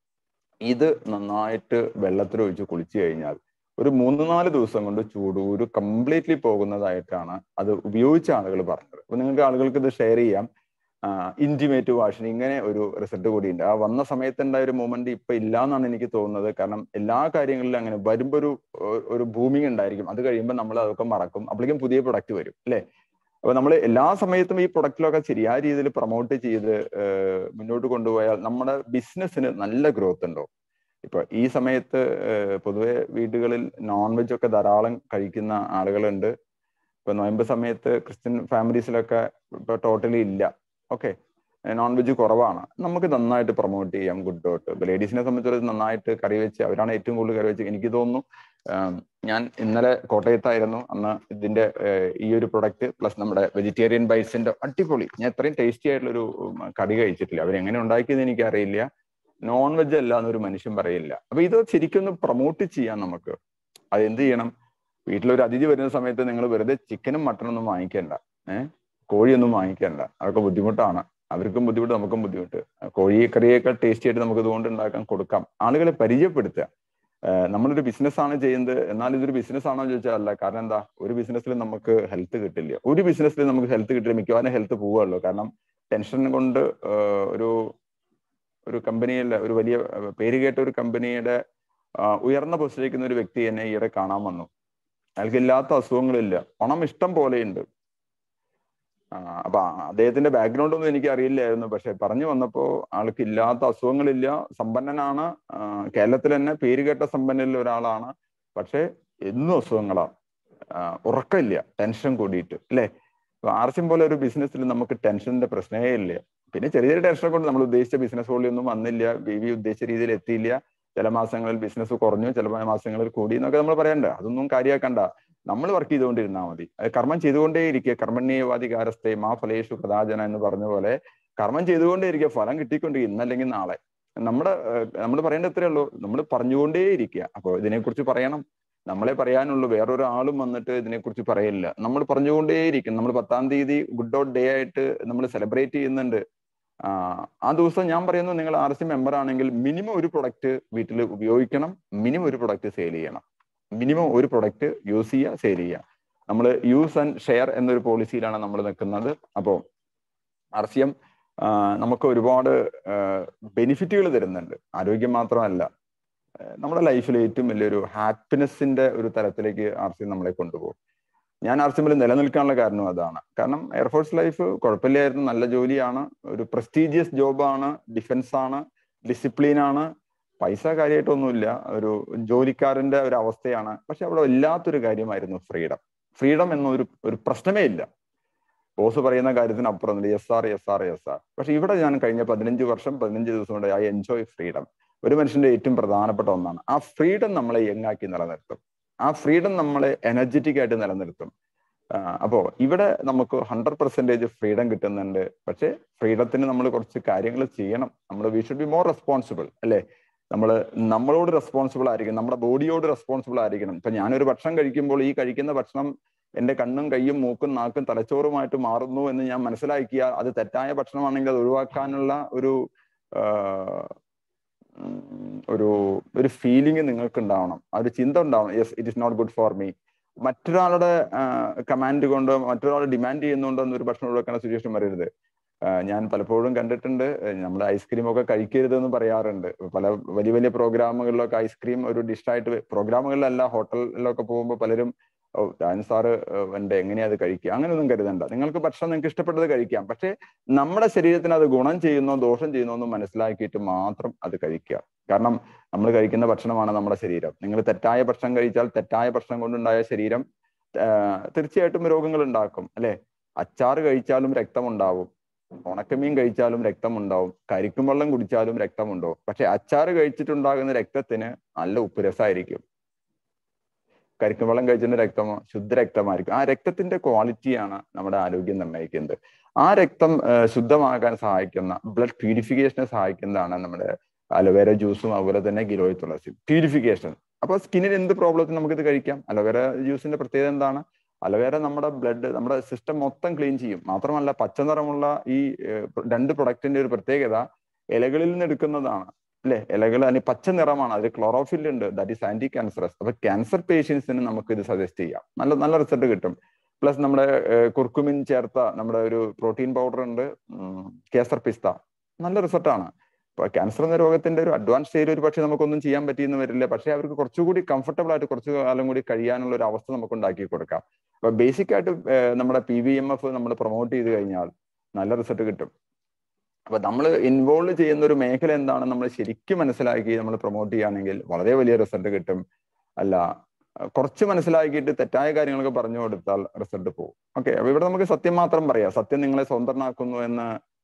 ഇത് നന്നായിട്ട് വെള്ളത്തിൽ ഒഴിച്ച് കുളിച്ചു കഴിഞ്ഞാൽ ഒരു മൂന്ന് നാല് ദിവസം കൊണ്ട് ചൂടുകുരു കംപ്ലീറ്റ്ലി പോകുന്നതായിട്ടാണ് അത് ഉപയോഗിച്ച ആളുകൾ പറഞ്ഞത് അപ്പൊ നിങ്ങൾക്ക് ആളുകൾക്ക് ഇത് ഷെയർ ചെയ്യാം ഇന്റിമേറ്റ് വാഷിന് ഇങ്ങനെ ഒരു റിസൾട്ട് കൂടിയുണ്ട് ആ വന്ന സമയത്തുണ്ടായ ഒരു മൂമെന്റ് ഇപ്പൊ ഇല്ല എന്നാണ് എനിക്ക് തോന്നുന്നത് കാരണം എല്ലാ കാര്യങ്ങളിലും അങ്ങനെ വരുമ്പോ ഒരു ഒരു ബൂമിങ് ഉണ്ടായിരിക്കും അത് കഴിയുമ്പോൾ നമ്മൾ അതൊക്കെ മറക്കും അപ്പോഴേക്കും പുതിയ പ്രൊഡക്റ്റ് വരും അല്ലേ അപ്പൊ നമ്മൾ എല്ലാ സമയത്തും ഈ പ്രൊഡക്റ്റിലൊക്കെ ശരിയായ രീതിയിൽ പ്രൊമോട്ട് ചെയ്ത് ഏഹ് മുന്നോട്ട് കൊണ്ടുപോയാൽ നമ്മുടെ ബിസിനസ്സിന് നല്ല ഗ്രോത്ത് ഉണ്ടാവും ഇപ്പൊ ഈ സമയത്ത് ഏഹ് പൊതുവെ വീടുകളിൽ നോൺ വെജ് ഒക്കെ ധാരാളം കഴിക്കുന്ന ആളുകളുണ്ട് ഇപ്പൊ നോയമ്പ് സമയത്ത് ക്രിസ്ത്യൻ ഫാമിലീസിലൊക്കെ ഇപ്പൊ ടോട്ടലി ഇല്ല ഓക്കെ നോൺ വെജ് കുറവാണ് നമുക്ക് നന്നായിട്ട് പ്രൊമോട്ട് ചെയ്യാം ഗുഡ് ഡോട്ട് ഇപ്പൊ ലേഡീസിനെ സംബന്ധിച്ചിടത്തോളം നന്നായിട്ട് കറി വെച്ച് അവരാണ് ഏറ്റവും കൂടുതൽ കറി വെച്ച് എനിക്ക് തോന്നുന്നു ആം, ഞാൻ ഇന്നലെ കോട്ടയത്തായിരുന്നു അന്ന് ഇതിന്റെ ഏഹ്, ഈ ഒരു പ്രൊഡക്റ്റ് പ്ലസ് നമ്മുടെ വെജിറ്റേറിയൻ ബൈറ്റ്സിന്റെ അടിപൊളി ഞാൻ ഇത്രയും ടേസ്റ്റി ആയിട്ടുള്ള ഒരു കടി കഴിച്ചിട്ടില്ല അവരെങ്ങനെ ഉണ്ടാക്കിയത് എനിക്ക് അറിയില്ല നോൺ വെജ് അല്ല എന്നൊരു മനുഷ്യൻ പറയില്ല അപ്പൊ ഇത് ശരിക്കും ഒന്ന് പ്രൊമോട്ട് ചെയ്യാൻ നമുക്ക് അത് എന്ത് ചെയ്യണം വീട്ടിലൊരു അതിഥി വരുന്ന സമയത്ത് നിങ്ങൾ വെറുതെ ചിക്കനും മട്ടനും ഒന്നും വാങ്ങിക്കണ്ട ഏഹ് കോഴിയൊന്നും വാങ്ങിക്കണ്ട അതൊക്കെ ബുദ്ധിമുട്ടാണ് അവർക്കും ബുദ്ധിമുട്ട് നമുക്കും ബുദ്ധിമുട്ട് കോഴി കറിയേക്കാൾ ടേസ്റ്റി ആയിട്ട് നമുക്ക് ഇതുകൊണ്ട് ഉണ്ടാക്കാൻ കൊടുക്കാം ആളുകളെ പരിചയപ്പെടുത്തുക ഏഹ് നമ്മളൊരു ബിസിനസ് ആണ് ചെയ്യുന്നത് എന്നാൽ ഇതൊരു ബിസിനസ് ആണോ എന്ന് ചോദിച്ചാൽ അല്ല കാരണം എന്താ ഒരു ബിസിനസ്സിൽ നമുക്ക് ഹെൽത്ത് കിട്ടില്ല ഒരു ബിസിനസ്സിൽ നമുക്ക് ഹെൽത്ത് കിട്ടില്ല മിക്കവാറും ഹെൽത്ത് പോവുകയുള്ളൂ കാരണം ടെൻഷൻ കൊണ്ട് ഏഹ് ഒരു ഒരു കമ്പനിയിൽ ഒരു വലിയ ഏഹ് പേര് കേട്ട ഒരു കമ്പനിയുടെ ആഹ് ഉയർന്ന പൊസിഷനിലിരിക്കുന്ന ഒരു വ്യക്തി എന്നെ ഈയിടെ കാണാൻ വന്നു അയാൾക്ക് ഇല്ലാത്ത അസുഖങ്ങളില്ല പണം ഇഷ്ടം പോലെയുണ്ട് ആ, അപ്പൊ ആ- അദ്ദേഹത്തിന്റെ ബാക്ക്ഗ്രൗണ്ട് ഒന്നും എനിക്ക് അറിയില്ലായിരുന്നു പക്ഷെ പറഞ്ഞു വന്നപ്പോ ആൾക്ക് ഇല്ലാത്ത അസുഖങ്ങളില്ല സമ്പന്നനാണ് ആ, കേരളത്തിൽ തന്നെ പേരുകേട്ട സമ്പന്നരിൽ ഒരാളാണ് പക്ഷെ എന്നും അസുഖങ്ങളാ ആ, ഉറക്കമില്ല ടെൻഷൻ കൂടിയിട്ട് അല്ലെ ആർസിം പോലെ ഒരു ബിസിനസ്സിൽ നമുക്ക് ടെൻഷന്റെ പ്രശ്നമേ ഇല്ല പിന്നെ ചെറിയ ചെറിയ ടെൻഷൻ കൊണ്ട് നമ്മൾ ഉദ്ദേശിച്ച ബിസിനസ് വോളി ഒന്നും വന്നില്ല ബി വി ഉദ്ദേശിച്ച രീതിയിൽ എത്തിയില്ല ചില മാസങ്ങളിൽ ബിസിനസ് കുറഞ്ഞു ചില മാസങ്ങളിൽ കൂടി എന്നൊക്കെ നമ്മൾ പറയണ്ട അതൊന്നും കാര്യമാക്കണ്ട നമ്മൾ വർക്ക് ചെയ്തുകൊണ്ടിരുന്നാൽ മതി അത് കർമ്മം ചെയ്തുകൊണ്ടേ ഇരിക്കുക കർമ്മണ്യേവാധികാരസ്ഥേ മാ ഫലേഷു കഥാചന എന്ന് പറഞ്ഞ പോലെ കർമ്മം ചെയ്തുകൊണ്ടേ ഇരിക്കുക ഫലം കിട്ടിക്കൊണ്ടിരിക്കും ഇന്നല്ലെങ്കിൽ നാളെ നമ്മുടെ നമ്മൾ പറയേണ്ട ഇത്രയേ ഉള്ളൂ നമ്മൾ പറഞ്ഞുകൊണ്ടേ ഇരിക്കുക അപ്പോൾ ഇതിനെക്കുറിച്ച് പറയണം നമ്മളെ പറയാനുള്ളൂ വേറൊരാളും വന്നിട്ട് ഇതിനെക്കുറിച്ച് പറയില്ല നമ്മൾ പറഞ്ഞുകൊണ്ടേയിരിക്കും നമ്മൾ പത്താം തീയതി ഗുഡ് ഔട്ട് ഡേ ആയിട്ട് നമ്മൾ സെലിബ്രേറ്റ് ചെയ്യുന്നുണ്ട് ആ, ആ ദിവസം ഞാൻ പറയുന്നു നിങ്ങൾ ആർ സി മെമ്പർ ആണെങ്കിൽ മിനിമം ഒരു പ്രൊഡക്റ്റ് വീട്ടിൽ ഉപയോഗിക്കണം മിനിമം ഒരു പ്രൊഡക്റ്റ് സെയിൽ ചെയ്യണം മിനിമം ഒരു പ്രൊഡക്റ്റ് യൂസ് ചെയ്യുക സെയിൽ ചെയ്യുക നമ്മൾ യൂസ് ആൻഡ് ഷെയർ എന്നൊരു പോളിസിയിലാണ് നമ്മൾ നിൽക്കുന്നത് അപ്പോൾ ആർ സി എം നമുക്ക് ഒരുപാട് ബെനിഫിറ്റുകൾ തരുന്നുണ്ട് ആരോഗ്യം മാത്രമല്ല ആ, നമ്മുടെ ലൈഫിൽ ഏറ്റവും വലിയൊരു ഹാപ്പിനെസ്സിന്റെ ഒരു തലത്തിലേക്ക് ആർ സി നമ്മളെ കൊണ്ടുപോകും ഞാൻ ആർ സി എമ്മിൽ നിലനിൽക്കാനുള്ള കാരണം അതാണ് കാരണം എയർഫോഴ്സ് ലൈഫ് കുഴപ്പമില്ലായിരുന്നു നല്ല ജോലിയാണ് ഒരു പ്രസ്റ്റീജിയസ് ജോബാണ് ഡിഫൻസ് ആണ് ഡിസിപ്ലിൻ ആണ് പൈസ കാര്യമായിട്ടൊന്നുമില്ല ഒരു ജോലിക്കാരന്റെ ഒരു അവസ്ഥയാണ് പക്ഷെ അവിടെ ഇല്ലാത്തൊരു കാര്യമായിരുന്നു ഫ്രീഡം ഫ്രീഡം എന്നൊരു ഒരു പ്രശ്നമേ ഇല്ല ബോസ് പറയുന്ന കാര്യത്തിന് അപ്പുറം S R S R S R പക്ഷെ ഇവിടെ ഞാൻ കഴിഞ്ഞ പതിനഞ്ച് വർഷം പതിനഞ്ച് ദിവസം കൊണ്ട് ഐ എൻജോയ് ഫ്രീഡം ഒരു മനുഷ്യന്റെ ഏറ്റവും പ്രധാനപ്പെട്ട ഒന്നാണ് ആ ഫ്രീഡം നമ്മളെ യങ്ങാക്കി നിലനിർത്തും ആ ഫ്രീഡം നമ്മളെ എനർജറ്റിക് ആയിട്ട് നിലനിർത്തും അപ്പോൾ ഇവിടെ നമുക്ക് ഹൺഡ്രഡ് പെർസെൻറ്റേജ് ഫ്രീഡം കിട്ടുന്നുണ്ട് പക്ഷേ ഫ്രീഡത്തിന് നമ്മൾ കുറച്ച് കാര്യങ്ങൾ ചെയ്യണം നമ്മൾ we should be more responsible അല്ലേ നമ്മൾ നമ്മളോട് റെസ്പോൺസിബിൾ ആയിരിക്കണം നമ്മുടെ ബോഡിയോട് റെസ്പോൺസിബിൾ ആയിരിക്കണം ഇപ്പൊ ഞാനൊരു ഭക്ഷണം കഴിക്കുമ്പോൾ ഈ കഴിക്കുന്ന ഭക്ഷണം എന്റെ കണ്ണും കൈയും മൂക്കും നാക്കും തലച്ചോറുമായിട്ട് മാറുന്നു എന്ന് ഞാൻ മനസ്സിലാക്കിയാൽ അത് തെറ്റായ ഭക്ഷണമാണെങ്കിൽ അത് ഒഴിവാക്കാനുള്ള ഒരു ഒരു ഒരു ഫീലിംഗ് നിങ്ങൾക്ക് ഉണ്ടാവണം ആ ഒരു ചിന്ത ഉണ്ടാവണം yes it is not good for me മറ്റൊരാളുടെ കമാൻഡ് കൊണ്ട് മറ്റൊരാൾ ഡിമാൻഡ് ചെയ്യുന്നുണ്ടോ എന്നൊരു ഭക്ഷണം ഒഴിവാക്കുന്ന സിറ്റുവേഷൻ വരരുത് ഞാൻ പലപ്പോഴും കണ്ടിട്ടുണ്ട് നമ്മൾ ഐസ്ക്രീം ഒക്കെ കഴിക്കരുതെന്ന് പറയാറുണ്ട് പല വലിയ വലിയ പ്രോഗ്രാമുകളിലൊക്കെ ഐസ്ക്രീം ഒരു ഡിഷായിട്ട് പ്രോഗ്രാമുകളിലല്ല ഹോട്ടലിലൊക്കെ പോകുമ്പോൾ പലരും ഓ ഡാൻ സാറ് എൻ്റെ എങ്ങനെയാ അത് കഴിക്കുക അങ്ങനെയൊന്നും കരുതണ്ട നിങ്ങൾക്ക് ഭക്ഷണം നിങ്ങൾക്ക് ഇഷ്ടപ്പെട്ടത് കഴിക്കാം പക്ഷേ നമ്മുടെ ശരീരത്തിന് അത് ഗുണം ചെയ്യുന്നോ ദോഷം ചെയ്യുന്നോ എന്ന് മനസ്സിലാക്കിയിട്ട് മാത്രം അത് കഴിക്കുക കാരണം നമ്മൾ കഴിക്കുന്ന ഭക്ഷണമാണ് നമ്മുടെ ശരീരം നിങ്ങൾ തെറ്റായ ഭക്ഷണം കഴിച്ചാൽ തെറ്റായ ഭക്ഷണം കൊണ്ടുണ്ടായ ശരീരം തീർച്ചയായിട്ടും രോഗങ്ങൾ ഉണ്ടാക്കും അല്ലെ അച്ചാറ് കഴിച്ചാലും രക്തമുണ്ടാവും ഉണക്കമീൻ കഴിച്ചാലും രക്തമുണ്ടാവും കരിക്കും വെള്ളം കുടിച്ചാലും രക്തമുണ്ടാവും പക്ഷെ അച്ചാറ് കഴിച്ചിട്ടുണ്ടാകുന്ന രക്തത്തിന് നല്ല ഉപ്പുരസമായിരിക്കും കരിക്കും വെള്ളം കഴിച്ചിട്ട് രക്തമോ ശുദ്ധ രക്തമായിരിക്കും ആ രക്തത്തിന്റെ ക്വാളിറ്റിയാണ് നമ്മുടെ ആരോഗ്യം നിർണ്ണയിക്കുന്നത് ആ രക്തം ശുദ്ധമാകാൻ സഹായിക്കുന്ന ബ്ലഡ് പ്യൂരിഫിക്കേഷനെ സഹായിക്കുന്നതാണ് നമ്മുടെ അലോവേര ജ്യൂസും അതുപോലെ തന്നെ ഗിലോയ് തുളസി പ്യൂരിഫിക്കേഷൻ അപ്പൊ സ്കിന്നിന് എന്ത് പ്രോബ്ലത്തിന് നമുക്കിത് കഴിക്കാം അലോവേര ജ്യൂസിന്റെ പ്രത്യേകത എന്താണ് അലോവേര നമ്മുടെ ബ്ലഡ് നമ്മുടെ സിസ്റ്റം മൊത്തം ക്ലീൻ ചെയ്യും മാത്രമല്ല പച്ച നിറമുള്ള ഈ രണ്ട് പ്രൊഡക്റ്റിന്റെ ഒരു പ്രത്യേകത ഇലകളിൽ നിന്ന് എടുക്കുന്നതാണ് അല്ലെ ഇലകൾ അതിന് പച്ച നിറമാണ് അതിൽ ക്ലോറോഫിൽ ഉണ്ട് ദാറ്റ് ഈസ് ആന്റി ക്യാൻസറസ് അപ്പൊ ക്യാൻസർ പേഷ്യൻസിന് നമുക്ക് ഇത് സജസ്റ്റ് ചെയ്യാം നല്ല നല്ല റിസൾട്ട് കിട്ടും പ്ലസ് നമ്മുടെ കുർക്കുമിൻ ചേർത്ത നമ്മുടെ ഒരു പ്രോട്ടീൻ പൗഡർ ഉണ്ട് കേസർ പിസ്ത നല്ല റിസൾട്ടാണ് ഇപ്പൊ ക്യാൻസർ എന്ന രോഗത്തിന്റെ ഒരു അഡ്വാൻസ് സ്റ്റേജ് ഒരു പക്ഷേ നമുക്കൊന്നും ചെയ്യാൻ പറ്റിയെന്ന് വരില്ല പക്ഷേ അവർക്ക് കുറച്ചുകൂടി കംഫർട്ടബിൾ ആയിട്ട് കുറച്ചു കാലം കൂടി കഴിയാനുള്ള ഒരു അവസ്ഥ നമുക്ക് ഉണ്ടാക്കി കൊടുക്കാം അപ്പൊ ബേസിക് ആയിട്ട് നമ്മുടെ പി വി എം എഫ് നമ്മൾ പ്രൊമോട്ട് ചെയ്ത് കഴിഞ്ഞാൽ നല്ല റിസൾട്ട് കിട്ടും അപ്പൊ നമ്മൾ ഇൻവോൾവ് ചെയ്യുന്ന ഒരു മേഖല എന്താണ് നമ്മൾ ശരിക്കും മനസ്സിലാക്കി നമ്മൾ പ്രൊമോട്ട് ചെയ്യുകയാണെങ്കിൽ വളരെ വലിയ റിസൾട്ട് കിട്ടും അല്ല കുറച്ച് മനസ്സിലാക്കിയിട്ട് തെറ്റായ കാര്യങ്ങളൊക്കെ പറഞ്ഞു കൊടുത്താൽ റിസൾട്ട് പോകും ഓക്കെ അപ്പൊ ഇവിടെ നമുക്ക് സത്യം മാത്രം പറയാം സത്യം നിങ്ങളെ സ്വതന്ത്രനാക്കുന്നു എന്ന്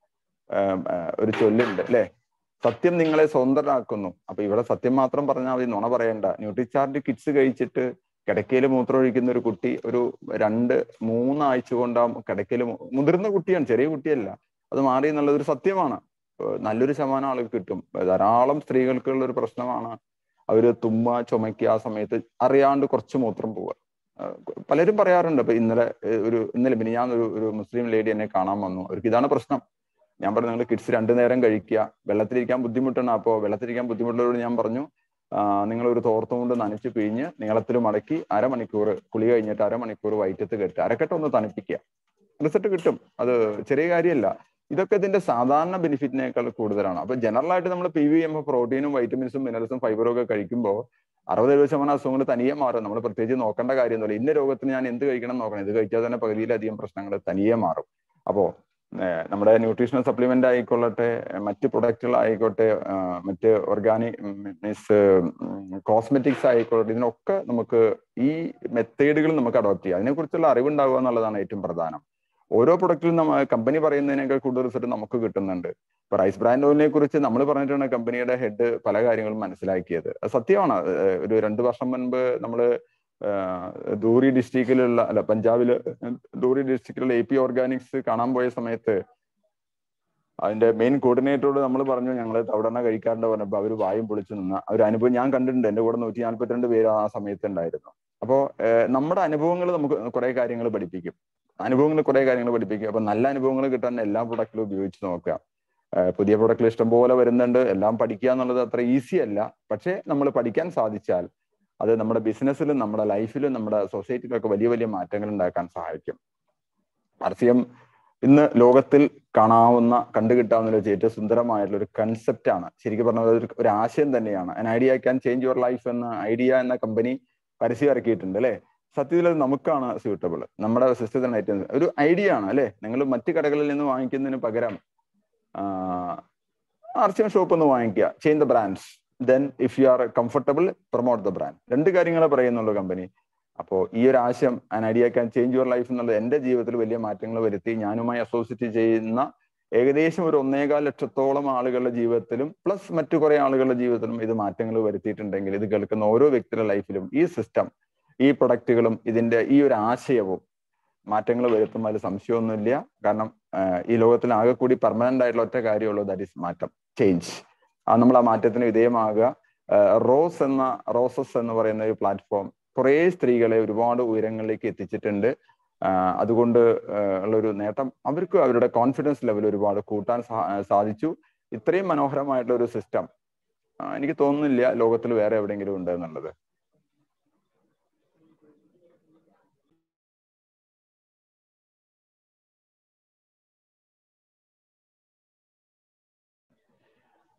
ഒരു ചൊല്ലുണ്ട് അല്ലെ സത്യം നിങ്ങളെ സ്വതന്ത്രനാക്കുന്നു അപ്പൊ ഇവിടെ സത്യം മാത്രം പറഞ്ഞാൽ മതി നുണ പറയണ്ട ന്യൂട്രിചാർജ് കിഡ്സ് കഴിച്ചിട്ട് കിടക്കയിൽ മൂത്രം ഒഴിക്കുന്ന ഒരു കുട്ടി ഒരു രണ്ട് മൂന്നാഴ്ച കൊണ്ട് ആ കിടക്കയിൽ മുതിർന്ന കുട്ടിയാണ് ചെറിയ കുട്ടിയല്ല അത് മാറി എന്നുള്ളത് ഒരു സത്യമാണ് നല്ലൊരു ശതമാനം ആളുകൾ കിട്ടും ധാരാളം സ്ത്രീകൾക്കുള്ള ഒരു പ്രശ്നമാണ് അവര് തുമ്മ ചുമയ്ക്കുക ആ സമയത്ത് അറിയാണ്ട് കുറച്ച് മൂത്രം പോവുക പലരും പറയാറുണ്ട് ഇപ്പൊ ഇന്നലെ ഒരു ഇന്നലെ പിന്നെ ഞാൻ ഒരു ഒരു മുസ്ലിം ലേഡി എന്നെ കാണാൻ വന്നു അവർക്ക് ഇതാണ് പ്രശ്നം ഞാൻ പറഞ്ഞു നിങ്ങൾ കിഡ്സ് രണ്ടു നേരം കഴിക്കുക വെള്ളത്തിലിരിക്കാൻ ബുദ്ധിമുട്ടാണ് അപ്പോൾ വെള്ളത്തിലിരിക്കാൻ ബുദ്ധിമുട്ടുള്ളവരോട് ഞാൻ പറഞ്ഞു നിങ്ങൾ ഒരു തോർത്തും കൊണ്ട് നനച്ച് പിഴിഞ്ഞ് നീളത്തിൽ മടക്കി അരമണിക്കൂർ കുളി കഴിഞ്ഞിട്ട് അരമണിക്കൂർ വയറ്റത്ത് കെട്ടുക അരക്കെട്ട് ഒന്ന് തണുപ്പിക്കുക റിസൾട്ട് കിട്ടും അത് ചെറിയ കാര്യമല്ല ഇതൊക്കെ ഇതിന്റെ സാധാരണ ബെനിഫിറ്റിനേക്കാൾ കൂടുതലാണ് അപ്പൊ ജനറൽ ആയിട്ട് നമ്മൾ പി വി എം പ്രോട്ടീനും വൈറ്റമിൻസും മിനറൽസും ഫൈബറും ഒക്കെ കഴിക്കുമ്പോൾ അറുപത് എഴുപത് ശതമാനം അസുഖങ്ങൾ തനിയെ മാറും നമ്മൾ പ്രത്യേകിച്ച് നോക്കേണ്ട കാര്യമൊന്നുമില്ല ഇന്ന രോഗത്തിന് ഞാൻ എന്ത് കഴിക്കണം നോക്കണം ഇത് കഴിച്ചാൽ തന്നെ പകുതിയിലധികം പ്രശ്നങ്ങൾ തനിയെ മാറും അപ്പോ നമ്മുടെ ന്യൂട്രീഷണൽ സപ്ലിമെന്റ് ആയിക്കൊള്ളട്ടെ മറ്റ് പ്രൊഡക്റ്റുകൾ ആയിക്കോട്ടെ മറ്റ് ഓർഗാനിക് മീൻസ് കോസ്മെറ്റിക്സ് ആയിക്കോട്ടെ ഇതിനൊക്കെ നമുക്ക് ഈ മെത്തേഡുകൾ നമുക്ക് അഡോപ്റ്റ് ചെയ്യാം അതിനെക്കുറിച്ചുള്ള അറിവുണ്ടാവുക എന്നുള്ളതാണ് ഏറ്റവും പ്രധാനം ഓരോ പ്രൊഡക്റ്റിലും നമ്മ കമ്പനി പറയുന്നതിനേക്കാൾ കൂടുതൽ റിസൾട്ട് നമുക്ക് കിട്ടുന്നുണ്ട് ഇപ്പൊ റൈസ് ബ്രാൻഡ് ഓയിലിനെ കുറിച്ച് നമ്മൾ പറഞ്ഞിട്ടാണ് കമ്പനിയുടെ ഹെഡ് പല കാര്യങ്ങളും മനസ്സിലാക്കിയത് അത് സത്യമാണ് ഒരു രണ്ടു വർഷം മുൻപ് നമ്മൾ ദൂരി ഡിസ്ട്രിക്റ്റിലുള്ള അല്ല പഞ്ചാബില് ദൂരി ഡിസ്ട്രിക്റ്റിലുള്ള എ പി ഓർഗാനിക്സ് കാണാൻ പോയ സമയത്ത് അതിന്റെ മെയിൻ കോർഡിനേറ്ററോട് നമ്മൾ പറഞ്ഞു ഞങ്ങൾ തവണ കഴിക്കാറുണ്ട് പറഞ്ഞപ്പോൾ അവർ വായും പൊളിച്ചു നിന്ന ഒരു അനുഭവം ഞാൻ കണ്ടിട്ടുണ്ട് എന്റെ കൂടെ നൂറ്റി നാല്പത്തിരണ്ട് പേര് ആ സമയത്ത് ഉണ്ടായിരുന്നു അപ്പോൾ നമ്മുടെ അനുഭവങ്ങൾ നമുക്ക് കുറെ കാര്യങ്ങൾ പഠിപ്പിക്കും അനുഭവങ്ങൾ കുറെ കാര്യങ്ങൾ പഠിപ്പിക്കും അപ്പൊ നല്ല അനുഭവങ്ങൾ കിട്ടാൻ എല്ലാ പ്രൊഡക്റ്റിലും ഉപയോഗിച്ച് നോക്കുക പുതിയ പ്രൊഡക്റ്റിൽ ഇഷ്ടംപോലെ വരുന്നുണ്ട് എല്ലാം പഠിക്കുക എന്നുള്ളത് അത്ര ഈസി അല്ല പക്ഷേ നമ്മൾ പഠിക്കാൻ സാധിച്ചാൽ അത് നമ്മുടെ ബിസിനസ്സിലും നമ്മുടെ ലൈഫിലും നമ്മുടെ സൊസൈറ്റിയിലൊക്കെ വലിയ വലിയ മാറ്റങ്ങൾ ഉണ്ടാക്കാൻ സഹായിക്കും ആർ സി എം ഇന്ന് ലോകത്തിൽ കാണാവുന്ന കണ്ടുകിട്ടാവുന്ന ഒരു ഏറ്റവും സുന്ദരമായിട്ടുള്ള ഒരു കൺസെപ്റ്റ് ആണ് ശരിക്കും പറഞ്ഞാൽ ഒരു ആശയം തന്നെയാണ് an idea can change your life എന്ന ഐഡിയ എന്ന കമ്പനി പരസ്യം ഇറക്കിയിട്ടുണ്ട് അല്ലെ സത്യത്തിൽ അത് നമുക്കാണ് സ്യൂട്ടബിൾ നമ്മുടെ സിസ്റ്റത്തിന് ഏറ്റവും ഒരു ഐഡിയ ആണ് അല്ലെ നിങ്ങൾ മറ്റു കടകളിൽ നിന്ന് വാങ്ങിക്കുന്നതിന് പകരം ആർ സി എം ഷോപ്പ് ഒന്ന് വാങ്ങിക്കുക change the brands then if you are comfortable promote the brand രണ്ട് കാര്യങ്ങളെ പറയുന്നുള്ളൂ കമ്പനി അപ്പോൾ ഈ ഒരു ആശയം an idea can change your life എന്നുള്ളത് എൻ്റെ ജീവിതത്തിൽ വലിയ മാറ്റങ്ങൾ വരുത്തി ഞാനുമായി അസോസിയേറ്റ് ചെയ്യുന്ന ഏകദേശം ഒരു ഒന്നേകാൽ ലക്ഷത്തോളം ആളുകളുടെ ജീവിതത്തിലും പ്ലസ് മറ്റു കുറെ ആളുകളുടെ ജീവിതത്തിലും ഇത് മാറ്റങ്ങൾ വരുത്തിയിട്ടുണ്ടെങ്കിൽ ഇത് കേൾക്കുന്ന ഓരോ വ്യക്തിയുടെ ലൈഫിലും ഈ സിസ്റ്റം ഈ പ്രൊഡക്റ്റുകളും ഇതിന്റെ ഈ ഒരു ആശയവും മാറ്റങ്ങൾ വരുത്തും അതിൽ സംശയമൊന്നുമില്ല കാരണം ഈ ലോകത്തിൽ ആകെ കൂടി പെർമനന്റ് ആയിട്ടുള്ള ഒറ്റ കാര്യമുള്ളൂ ദാറ്റ് ഈസ് മാറ്റം ചേഞ്ച് ആ നമ്മൾ ആ മാറ്റത്തിന് വിധേയമാകുക റോസ് എന്ന റോസസ് എന്ന് പറയുന്ന ഒരു പ്ലാറ്റ്ഫോം കുറേ സ്ത്രീകളെ ഒരുപാട് ഉയരങ്ങളിലേക്ക് എത്തിച്ചിട്ടുണ്ട് അതുകൊണ്ട് ഉള്ളൊരു നേട്ടം അവർക്ക് അവരുടെ കോൺഫിഡൻസ് ലെവൽ ഒരുപാട് കൂട്ടാൻ സാധിച്ചു ഇത്രയും മനോഹരമായിട്ടുള്ള ഒരു സിസ്റ്റം എനിക്ക് തോന്നുന്നില്ല ലോകത്തിൽ വേറെ എവിടെയെങ്കിലും ഉണ്ട് എന്നുള്ളത്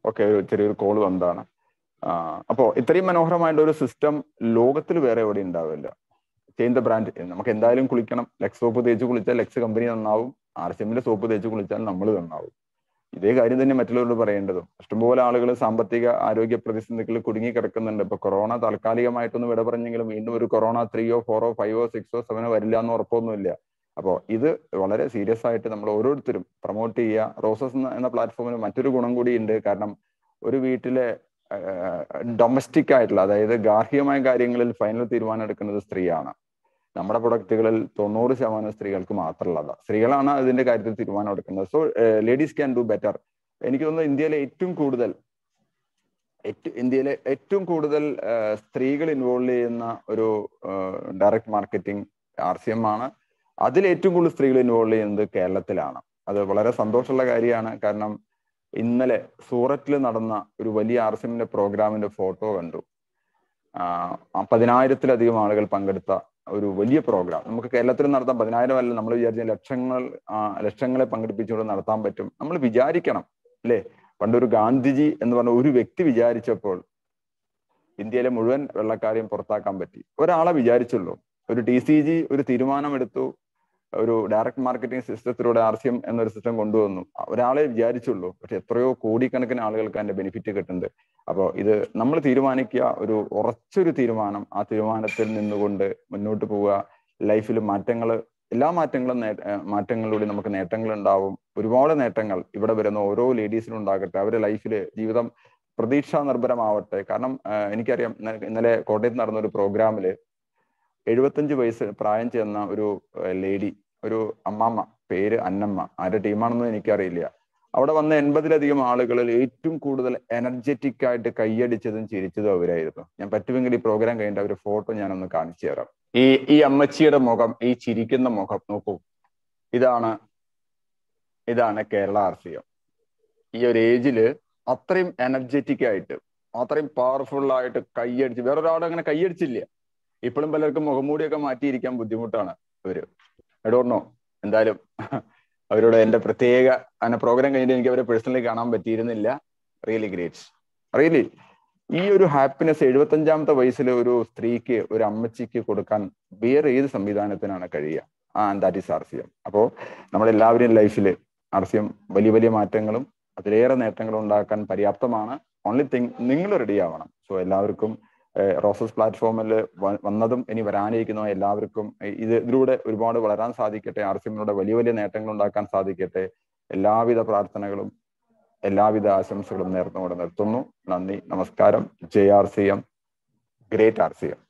ഓക്കെ ഒരു ചെറിയൊരു കോൾ വന്നതാണ് അപ്പോൾ ഇത്രയും മനോഹരമായിട്ട് ഒരു സിസ്റ്റം ലോകത്തിൽ വേറെ എവിടെ ഉണ്ടാവില്ല ചെയ്യുന്ന ബ്രാൻഡ് നമുക്ക് എന്തായാലും കുളിക്കണം ലെക്സ് സോപ്പ് തേച്ച് കുളിച്ചാൽ ലെക്സ് കമ്പനി നന്നാവും ആർ സി എമ്മിന്റെ സോപ്പ് തേച്ച് കുളിച്ചാൽ നമ്മൾ നന്നാവും ഇതേ കാര്യം തന്നെ മറ്റുള്ളവരോട് പറയേണ്ടതും ഇഷ്ടംപോലെ ആളുകൾ സാമ്പത്തിക ആരോഗ്യ പ്രതിസന്ധികളിൽ കുടുങ്ങി കിടക്കുന്നുണ്ട് ഇപ്പൊ കൊറോണ താൽക്കാലികമായിട്ടൊന്ന് വിട പറഞ്ഞെങ്കിലും വീണ്ടും ഒരു കൊറോണ ത്രീയോ ഫോറോ ഫൈവോ സിക്സോ സെവനോ വരില്ല എന്ന് ഉറപ്പൊന്നുമില്ല അപ്പോൾ ഇത് വളരെ സീരിയസ് ആയിട്ട് നമ്മൾ ഓരോരുത്തരും പ്രൊമോട്ട് ചെയ്യുക റോസസ് എന്ന പ്ലാറ്റ്ഫോമിന് മറ്റൊരു ഗുണം കൂടിയുണ്ട് കാരണം ഒരു വീട്ടിലെ ഡൊമസ്റ്റിക് ആയിട്ടുള്ള അതായത് ഗാർഹികമായ കാര്യങ്ങളിൽ ഫൈനൽ തീരുമാനം എടുക്കുന്നത് സ്ത്രീയാണ് നമ്മുടെ പ്രൊഡക്റ്റുകളിൽ തൊണ്ണൂറ് ശതമാനം സ്ത്രീകൾക്ക് മാത്രമുള്ളതാണ് സ്ത്രീകളാണ് അതിന്റെ കാര്യത്തിൽ തീരുമാനം എടുക്കുന്നത് so ladies can do better എനിക്ക് തോന്നുന്നു ഇന്ത്യയിലെ ഏറ്റവും കൂടുതൽ ഇന്ത്യയിലെ ഏറ്റവും കൂടുതൽ സ്ത്രീകൾ ഇൻവോൾവ് ചെയ്യുന്ന ഒരു direct marketing R C M ആണ് അതിൽ ഏറ്റവും കൂടുതൽ സ്ത്രീകൾ ഇൻവോൾവ് ചെയ്യുന്നത് കേരളത്തിലാണ് അത് വളരെ സന്തോഷമുള്ള കാര്യമാണ് കാരണം ഇന്നലെ സൂറത്തിൽ നടന്ന ഒരു വലിയ ആർ സി എമ്മിന്റെ പ്രോഗ്രാമിന്റെ ഫോട്ടോ കണ്ടു പതിനായിരത്തിലധികം ആളുകൾ പങ്കെടുത്ത ഒരു വലിയ പ്രോഗ്രാം നമുക്ക് കേരളത്തിൽ നടത്താൻ പതിനായിരം അല്ല നമ്മൾ വിചാരിച്ച ലക്ഷങ്ങൾ ലക്ഷങ്ങളെ പങ്കെടുപ്പിച്ചുകൊണ്ട് നടത്താൻ പറ്റും നമ്മൾ വിചാരിക്കണം അല്ലേ പണ്ടൊരു ഗാന്ധിജി എന്ന് പറഞ്ഞ ഒരു വ്യക്തി വിചാരിച്ചപ്പോൾ ഇന്ത്യയിലെ മുഴുവൻ വെള്ളക്കാരെയും പുറത്താക്കാൻ പറ്റി ഒരാളെ വിചാരിച്ചുള്ളൂ ഒരു ടി സി ജി ഒരു തീരുമാനമെടുത്തു ഒരു ഡയറക്ട് മാർക്കറ്റിംഗ് സിസ്റ്റത്തിലൂടെ ആർ സി എം എന്നൊരു സിസ്റ്റം കൊണ്ടുവന്നു ഒരാളെ വിചാരിച്ചുള്ളൂ പക്ഷെ എത്രയോ കോടിക്കണക്കിന് ആളുകൾക്ക് അതിന്റെ ബെനിഫിറ്റ് കിട്ടുന്നുണ്ട് അപ്പോൾ ഇത് നമ്മൾ തീരുമാനിക്കുക ഒരു ഉറച്ചൊരു തീരുമാനം ആ തീരുമാനത്തിൽ നിന്നുകൊണ്ട് മുന്നോട്ട് പോവുക ലൈഫിൽ മാറ്റങ്ങൾ എല്ലാ മാറ്റങ്ങളും മാറ്റങ്ങളിലൂടെ നമുക്ക് നേട്ടങ്ങൾ ഉണ്ടാവും ഒരുപാട് നേട്ടങ്ങൾ ഇവിടെ വരുന്ന ഓരോ ലേഡീസിനും ഉണ്ടാകട്ടെ അവരുടെ ലൈഫിൽ ജീവിതം പ്രതീക്ഷാ നിർഭരമാവട്ടെ കാരണം എനിക്കറിയാം ഇന്നലെ കോട്ടയത്ത് നടന്ന ഒരു പ്രോഗ്രാമില് എഴുപത്തഞ്ച് വയസ്സ് പ്രായം ചെന്ന ഒരു ലേഡി ഒരു അമ്മാമ്മ പേര് അന്നമ്മ ആരുടെ ടീമാണെന്നും എനിക്കറിയില്ല അവിടെ വന്ന എൺപതിലധികം ആളുകളിൽ ഏറ്റവും കൂടുതൽ എനർജറ്റിക് ആയിട്ട് കൈയടിച്ചതും ചിരിച്ചതും അവരായിരുന്നു ഞാൻ പറ്റുമെങ്കിൽ ഈ പ്രോഗ്രാം കഴിഞ്ഞിട്ട് അവര് ഫോട്ടോ ഞാനൊന്ന് കാണിച്ചു തരാം ഈ ഈ അമ്മച്ചിയുടെ മുഖം ഈ ചിരിക്കുന്ന മുഖം നോക്കൂ ഇതാണ് ഇതാണ് കേരള ആർ സി എം ഈ ഒരു ഏജില് അത്രയും എനർജറ്റിക് ആയിട്ട് അത്രയും പവർഫുൾ ആയിട്ട് കൈയടിച്ച് വേറൊരാളും അങ്ങനെ കൈയടിച്ചില്ല ഇപ്പോഴും പലർക്കും മുഖംമൂടിയൊക്കെ മാറ്റിയിരിക്കാൻ ബുദ്ധിമുട്ടാണ് അവര് എടോർണോ എന്തായാലും അവരോട് എന്റെ പ്രത്യേക അങ്ങനെ പ്രോഗ്രാം കഴിഞ്ഞിട്ട് എനിക്ക് അവരെ പേഴ്സണലി കാണാൻ പറ്റിയിരുന്നില്ല റിയലി ഗ്രേറ്റ് റിയലി ഈ ഒരു ഹാപ്പിനെസ് എഴുപത്തഞ്ചാമത്തെ വയസ്സിൽ ഒരു സ്ത്രീക്ക് ഒരു അമ്മച്ചിക്ക് കൊടുക്കാൻ വേറെ ഏത് സംവിധാനത്തിനാണ് കഴിയുക ആ that is R C M അപ്പോൾ നമ്മളെല്ലാവരും ലൈഫിൽ ആർ സി എം വലിയ വലിയ മാറ്റങ്ങളും അതിലേറെ നേട്ടങ്ങളും ഉണ്ടാക്കാൻ പര്യാപ്തമാണ് ഓൺലി തിങ് നിങ്ങൾ റെഡി ആവണം സോ എല്ലാവർക്കും റോസസ് പ്ലാറ്റ്ഫോമിൽ വന്നതും ഇനി വരാനിരിക്കുന്ന എല്ലാവർക്കും ഇത് ഇതിലൂടെ ഒരുപാട് വളരാൻ സാധിക്കട്ടെ ആർ സി എമ്മിലൂടെ വലിയ വലിയ നേട്ടങ്ങൾ ഉണ്ടാക്കാൻ സാധിക്കട്ടെ എല്ലാവിധ പ്രാർത്ഥനകളും എല്ലാവിധ ആശംസകളും നേർന്നുകൊണ്ട് നിർത്തുന്നു നന്ദി നമസ്കാരം J R C M great R C M